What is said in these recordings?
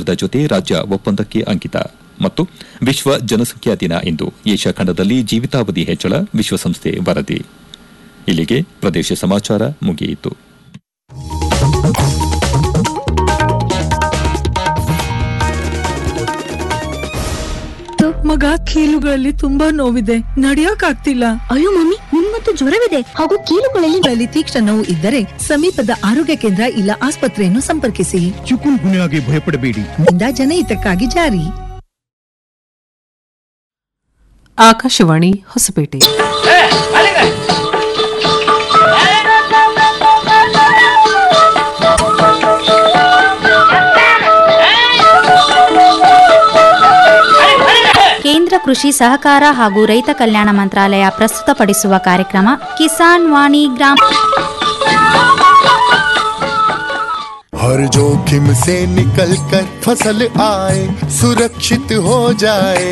ಭಾರತದ ಜೊತೆ ರಾಜ್ಯ ಒಪ್ಪಂದಕ್ಕೆ ಅಂಕಿತ ಮತ್ತು ವಿಶ್ವ ಜನಸಂಖ್ಯಾ ದಿನ ಇಂದು ಏಷ್ಯಾ ಖಂಡದಲ್ಲಿ ಜೀವಿತಾವಧಿ ಹೆಚ್ಚಳ ವಿಶ್ವಸಂಸ್ಥೆ ವರದಿ ಇಲ್ಲಿಗೆ ಪ್ರದೇಶ ಸಮಾಚಾರ ಮುಗಿಯಿತು ಮಗ ಕೀಲುಗಳಲ್ಲಿ ತುಂಬಾ ನೋವಿದೆ ನಡಿಯಕ್ ಆಗ್ತಿಲ್ಲ ಅಯ್ಯೋ ಮಮ್ಮಿ ನಿಮ್ಮಂತೂ ಜ್ವರವಿದೆ ಹಾಗೂ ಕೀಲುಗಳಲ್ಲಿ ಗಳಲ್ಲಿ ತೀಕ್ಷ್ಣ ನೋವು ಇದ್ದರೆ ಸಮೀಪದ ಆರೋಗ್ಯ ಕೇಂದ್ರ ಇಲ್ಲ ಆಸ್ಪತ್ರೆಯನ್ನು ಸಂಪರ್ಕಿಸಿ ಚಿಕುನ್ ಗುನ್ಯಾಗೆ ಭಯಪಡಬೇಡಿ ಇಂದ ಜನಹಿತಕ್ಕಾಗಿ ಜಾರಿ ಆಕಾಶವಾಣಿ ಹೊಸಪೇಟೆ ಕೇಂದ್ರ ಕೃಷಿ ಸಹಕಾರ ಹಾಗೂ ರೈತ ಕಲ್ಯಾಣ ಮಂತ್ರಾಲಯ ಪ್ರಸ್ತುತಪಡಿಸುವ ಕಾರ್ಯಕ್ರಮ ಕಿಸಾನ್ ವಾಣಿ ಗ್ರಾಮ हर जोखिम से निकल कर फसल आए सुरक्षित हो जाए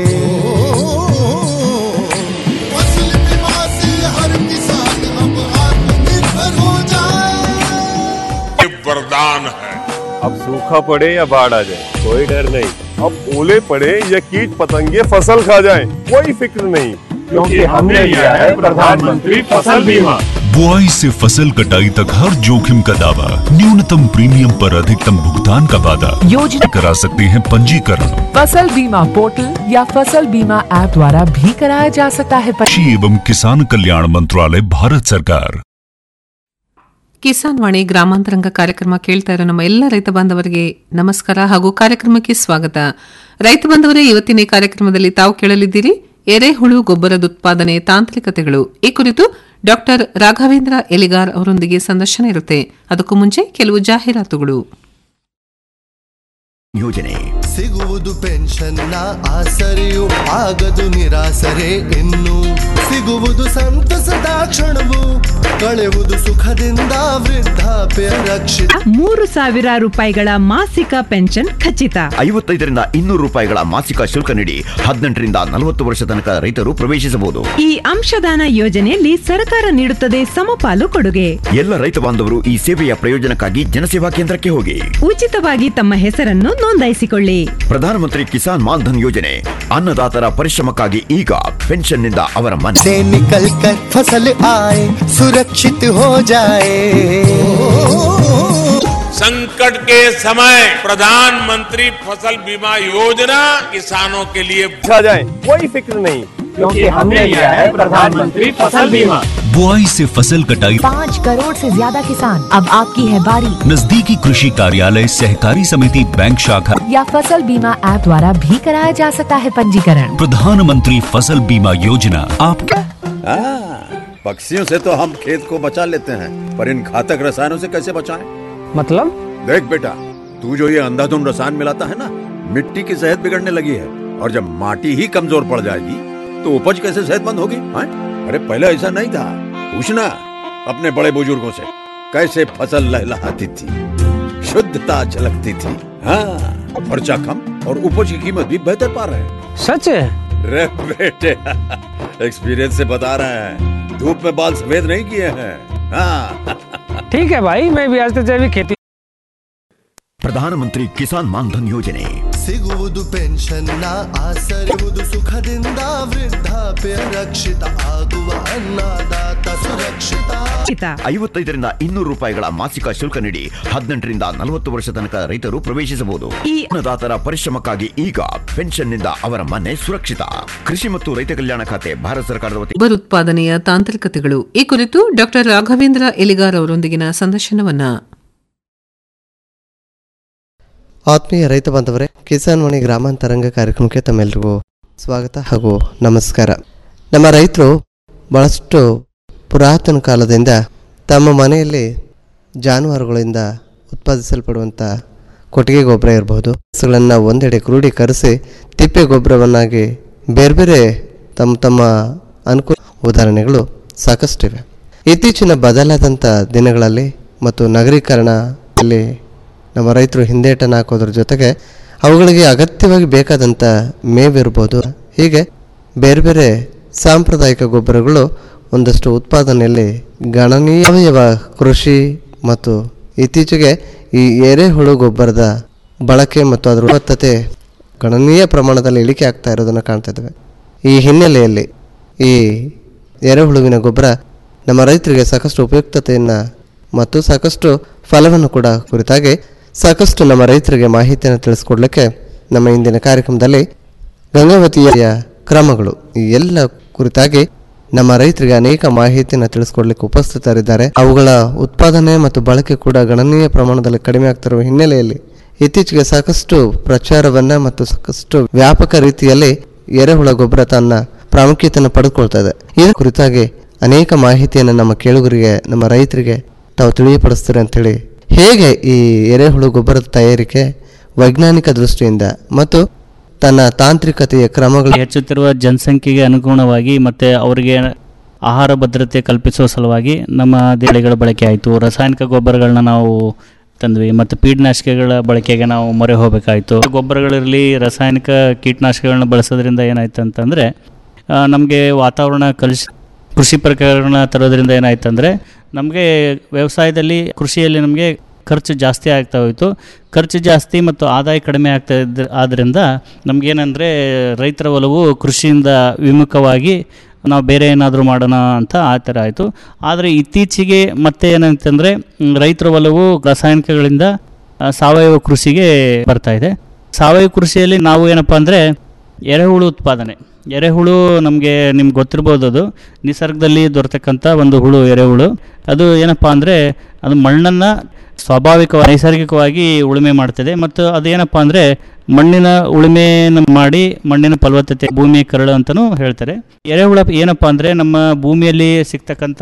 फसल बीमा से हर किसान अब आत्मनिर्भर हो जाए ये वरदान है अब सूखा पड़े या बाढ़ आ जाए कोई डर नहीं अब ओले पड़े या कीट पतंगे फसल खा जाए कोई फिक्र नहीं क्योंकि हमने लिया है प्रधानमंत्री फसल बीमा बुआई से फसल कटाई तक हर जोखिम का दावा न्यूनतम प्रीमियम पर अधिकतम भुगतान का वादा योजना करा सकते हैं पंजीकरण फसल बीमा पोर्टल या फसल बीमा ऐप द्वारा भी कराया जा सकता है कृषि एवं किसान कल्याण मंत्रालय भारत सरकार ಕಿಸಾನ್ ವಾಣಿ ಗ್ರಾಮಾಂತರಂಗ ಕಾರ್ಯಕ್ರಮ ಕೇಳ್ತಾ ಇರೋ ನಮ್ಮ ಎಲ್ಲ ರೈತ ಬಾಂಧವರಿಗೆ ನಮಸ್ಕಾರ ಹಾಗೂ ಕಾರ್ಯಕ್ರಮಕ್ಕೆ ಸ್ವಾಗತ ರೈತ ಬಾಂಧವರೇ ಇವತ್ತಿನ ಈ ಕಾರ್ಯಕ್ರಮದಲ್ಲಿ ತಾವು ಕೇಳಲಿದ್ದೀರಿ ಎರೆಹುಳು ಗೊಬ್ಬರದ ಉತ್ಪಾದನೆ ತಾಂತ್ರಿಕತೆಗಳು ಈ ಕುರಿತು ಡಾಕ್ಟರ್ ರಾಘವೇಂದ್ರ ಎಲಿಗಾರ್ ಅವರೊಂದಿಗೆ ಸಂದರ್ಶನ ಇರುತ್ತೆ ಅದಕ್ಕೂ ಮುಂಚೆ ಕೆಲವು ಜಾಹೀರಾತುಗಳು ಯೋಜನೆ ಸಿಗುವುದು ಪೆನ್ಷನ್ನ ಆಸರೆಯು ಆಗದು ನಿರಾಸರೆ ಇನ್ನು ಸಿಗುವುದು ಸಂತಸದ ಕ್ಷಣವು ಕಳೆವುದು ಸುಖದಿಂದ ವೃದ್ಧಾಪ್ಯ ರಕ್ಷಿತ ಮೂರು ಸಾವಿರ ರೂಪಾಯಿಗಳ ಮಾಸಿಕ ಪೆನ್ಷನ್ ಖಚಿತ ಐವತ್ತೈದರಿಂದ ಇನ್ನೂರು ರೂಪಾಯಿಗಳ ಮಾಸಿಕ ಶುಲ್ಕ ನೀಡಿ ಹದಿನೆಂಟರಿಂದ ನಲವತ್ತು ವರ್ಷ ತನಕ ರೈತರು ಪ್ರವೇಶಿಸಬಹುದು ಈ ಅಂಶದಾನ ಯೋಜನೆಯಲ್ಲಿ ಸರ್ಕಾರ ನೀಡುತ್ತದೆ ಸಮಪಾಲು ಕೊಡುಗೆ ಎಲ್ಲ ರೈತ ಬಾಂಧವರು ಈ ಸೇವೆಯ ಪ್ರಯೋಜನಕ್ಕಾಗಿ ಜನಸೇವಾ ಕೇಂದ್ರಕ್ಕೆ ಹೋಗಿ ಉಚಿತವಾಗಿ ತಮ್ಮ ಹೆಸರನ್ನು ನೋಂದಾಯಿಸಿಕೊಳ್ಳಿ ಪ್ರಧಾನಮಂತ್ರಿ ಕಿಸಾನ್ ಮಾನ್ಧನ್ ಯೋಜನೆ ಅನ್ನದಾತರ ಪರಿಶ್ರಮಕ್ಕಾಗಿ ಈಗ ಪೆನ್ಷನ್ನಿಂದ ಅವರ ಮನೆ से निकल कर फसल आए सुरक्षित हो जाए संकट के समय प्रधानमंत्री फसल बीमा योजना किसानों के लिए खा जाए कोई फिक्र नहीं क्योंकि हमने लिया है प्रधानमंत्री फसल बीमा बुआई से फसल कटाई पाँच करोड़ से ज्यादा किसान अब आपकी है बारी नजदीकी कृषि कार्यालय सहकारी समिति बैंक शाखा या फसल बीमा ऐप द्वारा भी कराया जा सकता है पंजीकरण प्रधानमंत्री फसल बीमा योजना आपका पक्षियों से तो हम खेत को बचा लेते हैं पर इन घातक रसायनों से कैसे बचाएं? मतलब देख बेटा तू जो ये अंधाधुंध रसायन मिलाता है ना मिट्टी की सेहत बिगड़ने लगी है और जब माटी ही कमजोर पड़ जाएगी तो उपज कैसे सेहतमंद होगी हाँ? अरे पहले ऐसा नहीं था पूछना अपने बड़े बुजुर्गों से कैसे फसल लहलहाती थी शुद्धता झलकती थी हाँ खर्चा कम और उपज की कीमत भी बेहतर पा रहे हैं सच है रे बेटे एक्सपीरियंस से बता रहे हैं धूप में बाल सफेद नहीं किए हैं हाँ ठीक है भाई मैं भी आज से जैविक खेती ಪ್ರಧಾನಮಂತ್ರಿ ಕಿಸಾನ್ ಮಾನ್ಧನ್ ಯೋಜನೆ ಸಿಗುವುದು ಪೆನ್ಷನ್ನ ಆಸರೆಯುವುದು ಸುಖದಿಂದ ವೃದ್ಧಾಪ್ಯ ರಕ್ಷಿತ ಆಗುವ ಅನ್ನದಾತ ಸುರಕ್ಷಿತ ಐವತ್ತೈದರಿಂದ ಇನ್ನೂರು ರೂಪಾಯಿಗಳ ಮಾಸಿಕ ಶುಲ್ಕ ನೀಡಿ ಹದಿನೆಂಟರಿಂದ ನಲವತ್ತು ವರ್ಷ ತನಕ ರೈತರು ಪ್ರವೇಶಿಸಬಹುದು ಈ ಅನ್ನದಾತರ ಪರಿಶ್ರಮಕ್ಕಾಗಿ ಈಗ ಪೆನ್ಷನ್ನಿಂದ ಅವರ ಮನೆ ಸುರಕ್ಷಿತ ಕೃಷಿ ಮತ್ತು ರೈತ ಕಲ್ಯಾಣ ಖಾತೆ ಭಾರತ ಸರ್ಕಾರದ ವತಿ ಗೊಬ್ಬರ ಉತ್ಪಾದನೆಯ ತಾಂತ್ರಿಕತೆಗಳು ಈ ಕುರಿತು ಡಾಕ್ಟರ್ ರಾಘವೇಂದ್ರ ಎಲಿಗಾರ್ ಅವರೊಂದಿಗಿನ ಸಂದರ್ಶನವನ್ನ ಆತ್ಮೀಯ ರೈತ ಬಾಂಧವರೇ ಕಿಸಾನ್ ವಾಣಿ ಗ್ರಾಮಾಂತರಂಗ ಕಾರ್ಯಕ್ರಮಕ್ಕೆ ತಮ್ಮೆಲ್ಲರಿಗೂ ಸ್ವಾಗತ ಹಾಗೂ ನಮಸ್ಕಾರ ನಮ್ಮ ರೈತರು ಭಾಳಷ್ಟು ಪುರಾತನ ಕಾಲದಿಂದ ತಮ್ಮ ಮನೆಯಲ್ಲಿ ಜಾನುವಾರುಗಳಿಂದ ಉತ್ಪಾದಿಸಲ್ಪಡುವಂಥ ಕೊಟ್ಟಿಗೆ ಗೊಬ್ಬರ ಇರಬಹುದು ಹಸುಗಳನ್ನು ಒಂದೆಡೆ ಕ್ರೋಢೀಕರಿಸಿ ತಿಪ್ಪೆ ಗೊಬ್ಬರವನ್ನಾಗಿ ಬೇರೆ ಬೇರೆ ತಮ್ಮ ತಮ್ಮ ಅನುಕೂಲ ಉದಾಹರಣೆಗಳು ಸಾಕಷ್ಟಿವೆ ಇತ್ತೀಚಿನ ಬದಲಾದಂಥ ದಿನಗಳಲ್ಲಿ ಮತ್ತು ನಗರೀಕರಣ ಅಲ್ಲಿ ನಮ್ಮ ರೈತರು ಹಿಂದೇಟನ್ನು ಹಾಕೋದ್ರ ಜೊತೆಗೆ ಅವುಗಳಿಗೆ ಅಗತ್ಯವಾಗಿ ಬೇಕಾದಂಥ ಮೇವಿರ್ಬೋದು ಹೀಗೆ ಬೇರೆ ಬೇರೆ ಸಾಂಪ್ರದಾಯಿಕ ಗೊಬ್ಬರಗಳು ಒಂದಷ್ಟು ಉತ್ಪಾದನೆಯಲ್ಲಿ ಗಣನೀಯ ಕೃಷಿ ಮತ್ತು ಇತ್ತೀಚೆಗೆ ಈ ಎರೆಹುಳು ಗೊಬ್ಬರದ ಬಳಕೆ ಮತ್ತು ಅದರ ಗುಣವತ್ತತೆ ಗಣನೀಯ ಪ್ರಮಾಣದಲ್ಲಿ ಇಳಿಕೆ ಆಗ್ತಾ ಇರೋದನ್ನು ಕಾಣ್ತಾ ಇದ್ದೇವೆ ಈ ಹಿನ್ನೆಲೆಯಲ್ಲಿ ಈ ಎರೆಹುಳುವಿನ ಗೊಬ್ಬರ ನಮ್ಮ ರೈತರಿಗೆ ಸಾಕಷ್ಟು ಉಪಯುಕ್ತತೆಯನ್ನು ಮತ್ತು ಸಾಕಷ್ಟು ಫಲವನ್ನು ಕೂಡ ಕುರಿತಾಗಿ ಸಾಕಷ್ಟು ನಮ್ಮ ರೈತರಿಗೆ ಮಾಹಿತಿಯನ್ನು ತಿಳಿಸ್ಕೊಡ್ಲಿಕ್ಕೆ ನಮ್ಮ ಇಂದಿನ ಕಾರ್ಯಕ್ರಮದಲ್ಲಿ ಗಂಗಾವತಿಯ ಕ್ರಮಗಳು ಈ ಎಲ್ಲ ಕುರಿತಾಗಿ ನಮ್ಮ ರೈತರಿಗೆ ಅನೇಕ ಮಾಹಿತಿಯನ್ನು ತಿಳಿಸ್ಕೊಡ್ಲಿಕ್ಕೆ ಉಪಸ್ಥಿತರಿದ್ದಾರೆ ಅವುಗಳ ಉತ್ಪಾದನೆ ಮತ್ತು ಬಳಕೆ ಕೂಡ ಗಣನೀಯ ಪ್ರಮಾಣದಲ್ಲಿ ಕಡಿಮೆ ಆಗ್ತಿರುವ ಹಿನ್ನೆಲೆಯಲ್ಲಿ ಇತ್ತೀಚೆಗೆ ಸಾಕಷ್ಟು ಪ್ರಚಾರವನ್ನ ಮತ್ತು ಸಾಕಷ್ಟು ವ್ಯಾಪಕ ರೀತಿಯಲ್ಲಿ ಎರೆಹುಳ ಗೊಬ್ಬರ ತನ್ನ ಪ್ರಾಮುಖ್ಯತೆಯನ್ನು ಪಡೆದುಕೊಳ್ತಾ ಇದೆ ಇದರ ಕುರಿತಾಗಿ ಅನೇಕ ಮಾಹಿತಿಯನ್ನು ನಮ್ಮ ಕೇಳುಗರಿಗೆ ನಮ್ಮ ರೈತರಿಗೆ ತಾವು ತಿಳಿಯಪಡಿಸ್ತೀರಿ ಅಂತೇಳಿ ಹೇಗೆ ಈ ಎರೆಹುಳು ಗೊಬ್ಬರದ ತಯಾರಿಕೆ ವೈಜ್ಞಾನಿಕ ದೃಷ್ಟಿಯಿಂದ ಮತ್ತು ತನ್ನ ತಾಂತ್ರಿಕತೆಯ ಕ್ರಮಗಳು ಹೆಚ್ಚುತ್ತಿರುವ ಜನಸಂಖ್ಯೆಗೆ ಅನುಗುಣವಾಗಿ ಮತ್ತು ಅವರಿಗೆ ಆಹಾರ ಭದ್ರತೆ ಕಲ್ಪಿಸುವ ಸಲುವಾಗಿ ನಮ್ಮ ದೇಳಿಗಳ ಬಳಕೆ ಆಯಿತು ರಾಸಾಯನಿಕ ಗೊಬ್ಬರಗಳನ್ನ ನಾವು ತಂದ್ವಿ ಮತ್ತು ಕೀಟನಾಶಕಗಳ ಬಳಕೆಗೆ ನಾವು ಮೊರೆ ಹೋಗಬೇಕಾಯಿತು ಗೊಬ್ಬರಗಳಿರಲಿ ರಾಸಾಯನಿಕ ಕೀಟನಾಶಕಗಳನ್ನ ಬಳಸೋದ್ರಿಂದ ಏನಾಯ್ತು ಅಂತಂದರೆ ನಮಗೆ ವಾತಾವರಣ ಕಲುಷ ಕೃಷಿ ಪ್ರಕರಣ ತರೋದ್ರಿಂದ ಏನಾಯ್ತು ಅಂದರೆ ನಮಗೆ ವ್ಯವಸಾಯದಲ್ಲಿ ಕೃಷಿಯಲ್ಲಿ ನಮಗೆ ಖರ್ಚು ಜಾಸ್ತಿ ಆಗ್ತಾ ಹೋಯಿತು ಖರ್ಚು ಜಾಸ್ತಿ ಮತ್ತು ಆದಾಯ ಕಡಿಮೆ ಆಗ್ತಾ ಇದ್ದ ಆದ್ದರಿಂದ ನಮಗೇನೆಂದರೆ ರೈತರ ಒಲವು ಕೃಷಿಯಿಂದ ವಿಮುಖವಾಗಿ ನಾವು ಬೇರೆ ಏನಾದರೂ ಮಾಡೋಣ ಅಂತ ಆ ಥರ ಆಯಿತು ಆದರೆ ಇತ್ತೀಚೆಗೆ ಮತ್ತೆ ಏನಂತಂದರೆ ರೈತರ ಒಲವು ರಾಸಾಯನಿಕಗಳಿಂದ ಆ, ಸಾವಯವ ಕೃಷಿಗೆ ಬರ್ತಾ ಇದೆ ಸಾವಯವ ಕೃಷಿಯಲ್ಲಿ ನಾವು ಏನಪ್ಪ ಅಂದರೆ ಎರೆಹುಳು ಉತ್ಪಾದನೆ ಎರೆಹುಳು ನಮಗೆ ನಿಮ್ಗೆ ಗೊತ್ತಿರ್ಬೋದು ಅದು ನಿಸರ್ಗದಲ್ಲಿ ದೊರೆತಕ್ಕಂಥ ಒಂದು ಹುಳು ಎರೆಹುಳು ಅದು ಏನಪ್ಪ ಅಂದರೆ ಅದು ಮಣ್ಣನ್ನು ಸ್ವಾಭಾವಿಕ ನೈಸರ್ಗಿಕವಾಗಿ ಉಳುಮೆ ಮಾಡ್ತದೆ ಮತ್ತು ಅದೇನಪ್ಪ ಅಂದರೆ ಮಣ್ಣಿನ ಉಳುಮೆಯನ್ನು ಮಾಡಿ ಮಣ್ಣಿನ ಫಲವತ್ತತೆ ಭೂಮಿಯ ಕರಳು ಅಂತಲೂ ಹೇಳ್ತಾರೆ ಎರೆಹುಳ ಏನಪ್ಪ ಅಂದರೆ ನಮ್ಮ ಭೂಮಿಯಲ್ಲಿ ಸಿಗ್ತಕ್ಕಂಥ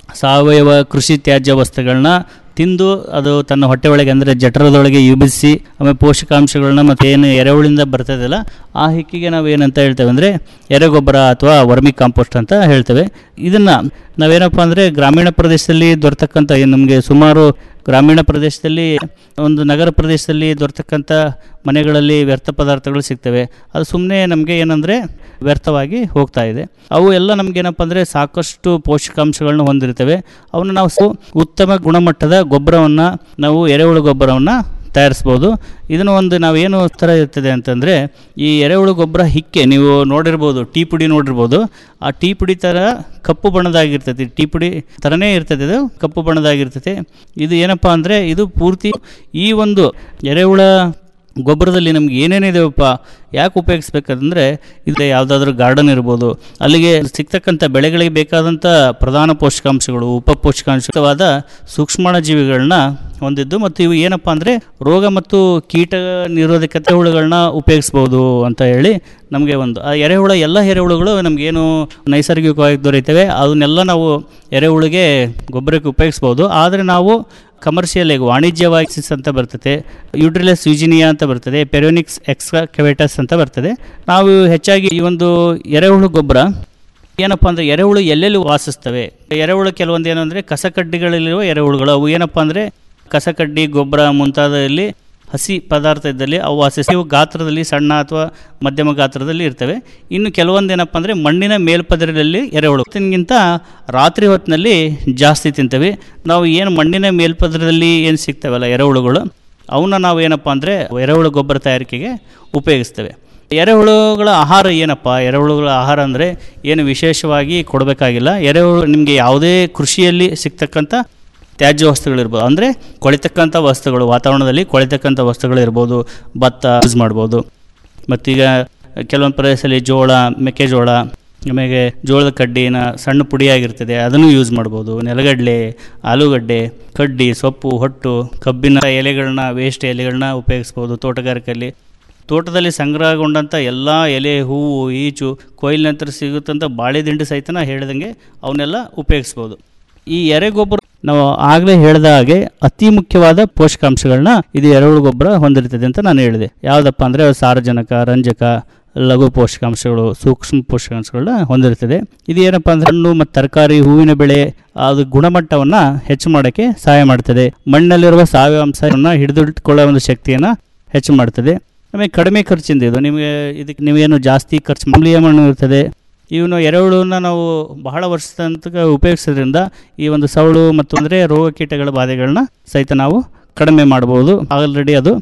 ಸಾವಯವ ಕೃಷಿ ತ್ಯಾಜ್ಯ ವಸ್ತುಗಳನ್ನ ತಿಂದು ಅದು ತನ್ನ ಹೊಟ್ಟೆ ಒಳಗೆ ಅಂದರೆ ಜಠರದೊಳಗೆ ಯುಬಿಸಿ ಆಮೇಲೆ ಪೋಷಕಾಂಶಗಳನ್ನ ಮತ್ತು ಏನು ಎರೆಹುಳಿಂದ ಬರ್ತದಲ್ಲ ಆ ಹಿಕ್ಕಿಗೆ ನಾವು ಏನಂತ ಹೇಳ್ತೇವೆ ಅಂದರೆ ಎರೆಗೊಬ್ಬರ ಅಥವಾ ವರ್ಮಿ ಕಾಂಪೋಸ್ಟ್ ಅಂತ ಹೇಳ್ತೇವೆ ಇದನ್ನು ನಾವೇನಪ್ಪ ಅಂದರೆ ಗ್ರಾಮೀಣ ಪ್ರದೇಶದಲ್ಲಿ ದೊರೆತಕ್ಕಂಥ ಏನು ನಮಗೆ ಸುಮಾರು ಗ್ರಾಮೀಣ ಪ್ರದೇಶದಲ್ಲಿ ಒಂದು ನಗರ ಪ್ರದೇಶದಲ್ಲಿ ದೊರೆತಕ್ಕಂಥ ಮನೆಗಳಲ್ಲಿ ವ್ಯರ್ಥ ಪದಾರ್ಥಗಳು ಸಿಗ್ತವೆ ಅದು ಸುಮ್ಮನೆ ನಮಗೆ ಏನಂದರೆ ವ್ಯರ್ಥವಾಗಿ ಹೋಗ್ತಾ ಇದೆ ಅವು ಎಲ್ಲ ನಮಗೇನಪ್ಪ ಅಂದರೆ ಸಾಕಷ್ಟು ಪೋಷಕಾಂಶಗಳನ್ನ ಹೊಂದಿರ್ತವೆ ಅವನ್ನ ನಾವು ಸು ಉತ್ತಮ ಗುಣಮಟ್ಟದ ಗೊಬ್ಬರವನ್ನು ನಾವು ಎರೆಹುಳು ಗೊಬ್ಬರವನ್ನು ತಯಾರಿಸ್ಬೋದು ಇದನ್ನು ಒಂದು ನಾವೇನು ಥರ ಇರ್ತದೆ ಅಂತಂದರೆ ಈ ಎರೆಹುಳು ಗೊಬ್ಬರ ಹಿಕ್ಕೆ ನೀವು ನೋಡಿರ್ಬೋದು ಟೀ ಪುಡಿ ನೋಡಿರ್ಬೋದು ಆ ಟೀ ಪುಡಿ ಥರ ಕಪ್ಪು ಬಣ್ಣದಾಗಿರ್ತೈತಿ ಟೀ ಪುಡಿ ಥರನೇ ಇರ್ತದೆ ಇದು ಕಪ್ಪು ಬಣ್ಣದಾಗಿರ್ತೈತೆ ಇದು ಏನಪ್ಪ ಅಂದರೆ ಇದು ಪೂರ್ತಿ ಈ ಒಂದು ಎರೆಹುಳ ಗೊಬ್ಬರದಲ್ಲಿ ನಮ್ಗೆ ಏನೇನಿದೆವಪ್ಪ ಯಾಕೆ ಉಪಯೋಗಿಸ್ಬೇಕಂದ್ರೆ ಇದು ಯಾವುದಾದ್ರೂ ಗಾರ್ಡನ್ ಇರ್ಬೋದು ಅಲ್ಲಿಗೆ ಸಿಗ್ತಕ್ಕಂಥ ಬೆಳೆಗಳಿಗೆ ಬೇಕಾದಂಥ ಪ್ರಧಾನ ಪೋಷಕಾಂಶಗಳು ಉಪ ಪೋಷಕಾಂಶವಾದ ಸೂಕ್ಷ್ಮಾಣ ಜೀವಿಗಳನ್ನ ಹೊಂದಿದ್ದು ಮತ್ತು ಇವು ಏನಪ್ಪ ಅಂದರೆ ರೋಗ ಮತ್ತು ಕೀಟ ನಿರೋಧಕತೆ ಹುಳುಗಳನ್ನ ಉಪಯೋಗಿಸ್ಬೋದು ಅಂತ ಹೇಳಿ ನಮಗೆ ಒಂದು ಆ ಎರೆಹುಳ ಎಲ್ಲ ಎರೆಹುಳುಗಳು ನಮಗೇನು ನೈಸರ್ಗಿಕವಾಗಿ ದೊರೆಯುತ್ತವೆ ಅದನ್ನೆಲ್ಲ ನಾವು ಎರೆಹುಳಿಗೆ ಗೊಬ್ಬರಕ್ಕೆ ಉಪಯೋಗಿಸ್ಬೋದು ಆದರೆ ನಾವು ಕಮರ್ಷಿಯಲ್ ಆಗಿ ವಾಣಿಜ್ಯವಾಗಿ ಅಂತ ಬರ್ತದೆ ಯೂಟ್ರಿಲಸ್ ಯೂಜಿನಿಯಾ ಅಂತ ಬರ್ತದೆ ಪೆರೋನಿಕ್ಸ್ ಎಕ್ಸ್ಟ್ರಾ ಕೆವೆಟಸ್ ಅಂತ ಬರ್ತದೆ ನಾವು ಹೆಚ್ಚಾಗಿ ಈ ಒಂದು ಎರೆಹುಳು ಗೊಬ್ಬರ ಏನಪ್ಪ ಅಂದರೆ ಎರೆಹುಳು ಎಲ್ಲೆಲ್ಲಿ ವಾಸಿಸ್ತವೆ ಎರೆಹುಳು ಕೆಲವೊಂದು ಏನು ಅಂದರೆ ಕಸಕಡ್ಡಿಗಳಲ್ಲಿರುವ ಎರೆಹುಳುಗಳು ಅವು ಏನಪ್ಪ ಅಂದರೆ ಕಸಕಡ್ಡಿ ಗೊಬ್ಬರ ಮುಂತಾದಲ್ಲಿ ಹಸಿ ಪದಾರ್ಥ ಇದ್ದಲ್ಲಿ ಅವು ವಾಸಿಸಿ ಇವು ಗಾತ್ರದಲ್ಲಿ ಸಣ್ಣ ಅಥವಾ ಮಧ್ಯಮ ಗಾತ್ರದಲ್ಲಿ ಇರ್ತವೆ ಇನ್ನು ಕೆಲವೊಂದು ಏನಪ್ಪ ಅಂದರೆ ಮಣ್ಣಿನ ಮೇಲ್ಪದರದಲ್ಲಿ ಎರೆಹುಳು ತಿನ್ಗಿಂತ ರಾತ್ರಿ ಹೊತ್ತಿನಲ್ಲಿ ಜಾಸ್ತಿ ತಿಂತವೆ ನಾವು ಏನು ಮಣ್ಣಿನ ಮೇಲ್ಪದರದಲ್ಲಿ ಏನು ಸಿಗ್ತವಲ್ಲ ಎರೆಹುಳುಗಳು ಅವನ್ನ ನಾವು ಏನಪ್ಪ ಅಂದರೆ ಎರೆಹುಳು ಗೊಬ್ಬರ ತಯಾರಿಕೆಗೆ ಉಪಯೋಗಿಸ್ತೇವೆ ಎರೆಹುಳುಗಳ ಆಹಾರ ಏನಪ್ಪ ಎರೆಹುಳುಗಳ ಆಹಾರ ಅಂದರೆ ಏನು ವಿಶೇಷವಾಗಿ ಕೊಡಬೇಕಾಗಿಲ್ಲ ಎರೆಹುಳು ನಿಮಗೆ ಯಾವುದೇ ಕೃಷಿಯಲ್ಲಿ ಸಿಗ್ತಕ್ಕಂಥ ತ್ಯಾಜ್ಯ ವಸ್ತುಗಳಿರ್ಬೋದು ಅಂದರೆ ಕೊಳಿತಕ್ಕಂಥ ವಸ್ತುಗಳು ವಾತಾವರಣದಲ್ಲಿ ಕೊಳಿತಕ್ಕಂಥ ವಸ್ತುಗಳು ಇರ್ಬೋದು ಭತ್ತ ಯೂಸ್ ಮಾಡ್ಬೋದು ಮತ್ತೀಗ ಕೆಲವೊಂದು ಪ್ರದೇಶದಲ್ಲಿ ಜೋಳ ಮೆಕ್ಕೆಜೋಳ ಆಮೇಲೆ ಜೋಳದ ಕಡ್ಡಿನ ಸಣ್ಣ ಪುಡಿಯಾಗಿರ್ತದೆ ಅದನ್ನು ಯೂಸ್ ಮಾಡ್ಬೋದು ನೆಲಗಡಲೆ ಆಲೂಗಡ್ಡೆ ಕಡ್ಡಿ ಸೊಪ್ಪು ಹೊಟ್ಟು ಕಬ್ಬಿನ ಎಲೆಗಳನ್ನ ವೇಸ್ಟ್ ಎಲೆಗಳನ್ನ ಉಪಯೋಗಿಸ್ಬೋದು ತೋಟಗಾರಿಕೆಯಲ್ಲಿ ತೋಟದಲ್ಲಿ ಸಂಗ್ರಹಗೊಂಡಂಥ ಎಲ್ಲ ಎಲೆ ಹೂವು ಈಚು ಕೊಯ್ಲು ನಂತರ ಸಿಗುತ್ತಂಥ ಬಾಳೆ ದಿಂಡು ಸಹಿತ ಹೇಳಿದಂಗೆ ಅವನ್ನೆಲ್ಲ ಉಪಯೋಗಿಸ್ಬೋದು ಈ ಎರೆಗೊಬ್ಬರ ನಾವು ಆಗಲೇ ಹೇಳಿದ ಹಾಗೆ ಅತಿ ಮುಖ್ಯವಾದ ಪೋಷಕಾಂಶಗಳನ್ನ ಇದು ಎರೆಹುಳು ಗೊಬ್ಬರ ಹೊಂದಿರ್ತದೆ ಅಂತ ನಾನು ಹೇಳಿದೆ ಯಾವುದಪ್ಪ ಅಂದರೆ ಸಾರಜನಕ ರಂಜಕ ಲಘು ಪೋಷಕಾಂಶಗಳು ಸೂಕ್ಷ್ಮ ಪೋಷಕಾಂಶಗಳನ್ನ ಹೊಂದಿರ್ತದೆ ಇದು ಏನಪ್ಪ ಅಂದ್ರೆ ಹಣ್ಣು ಮತ್ತು ತರಕಾರಿ ಹೂವಿನ ಬೆಳೆ ಅದು ಗುಣಮಟ್ಟವನ್ನು ಹೆಚ್ಚು ಮಾಡೋಕ್ಕೆ ಸಹಾಯ ಮಾಡ್ತದೆ ಮಣ್ಣಲ್ಲಿರುವ ಸಾವಯವ ಅಂಶವನ್ನು ಹಿಡಿದಿಟ್ಕೊಳ್ಳೋ ಒಂದು ಶಕ್ತಿಯನ್ನು ಹೆಚ್ಚು ಮಾಡ್ತದೆ ಆಮೇಲೆ ಕಡಿಮೆ ಖರ್ಚಿಂದ ಇದು ನಿಮಗೆ ಇದಕ್ಕೆ ನೀವೇನು ಜಾಸ್ತಿ ಖರ್ಚು ಮಾಮೂಲಿಯ ಮಣ್ಣು ಇರ್ತದೆ ಇವನು ಎರೆಹುಳನ್ನ ನಾವು ಬಹಳ ವರ್ಷದ ತನಕ ಉಪಯೋಗಿಸೋದ್ರಿಂದ ಈ ಒಂದು ಸವಳು ಮತ್ತು ಅಂದರೆ ರೋಗ ಕೀಟಗಳ ಬಾಧೆಗಳನ್ನ ಸಹಿತ ನಾವು ಕಡಿಮೆ ಮಾಡ್ಬೋದು ಆಲ್ರೆಡಿ ಅದು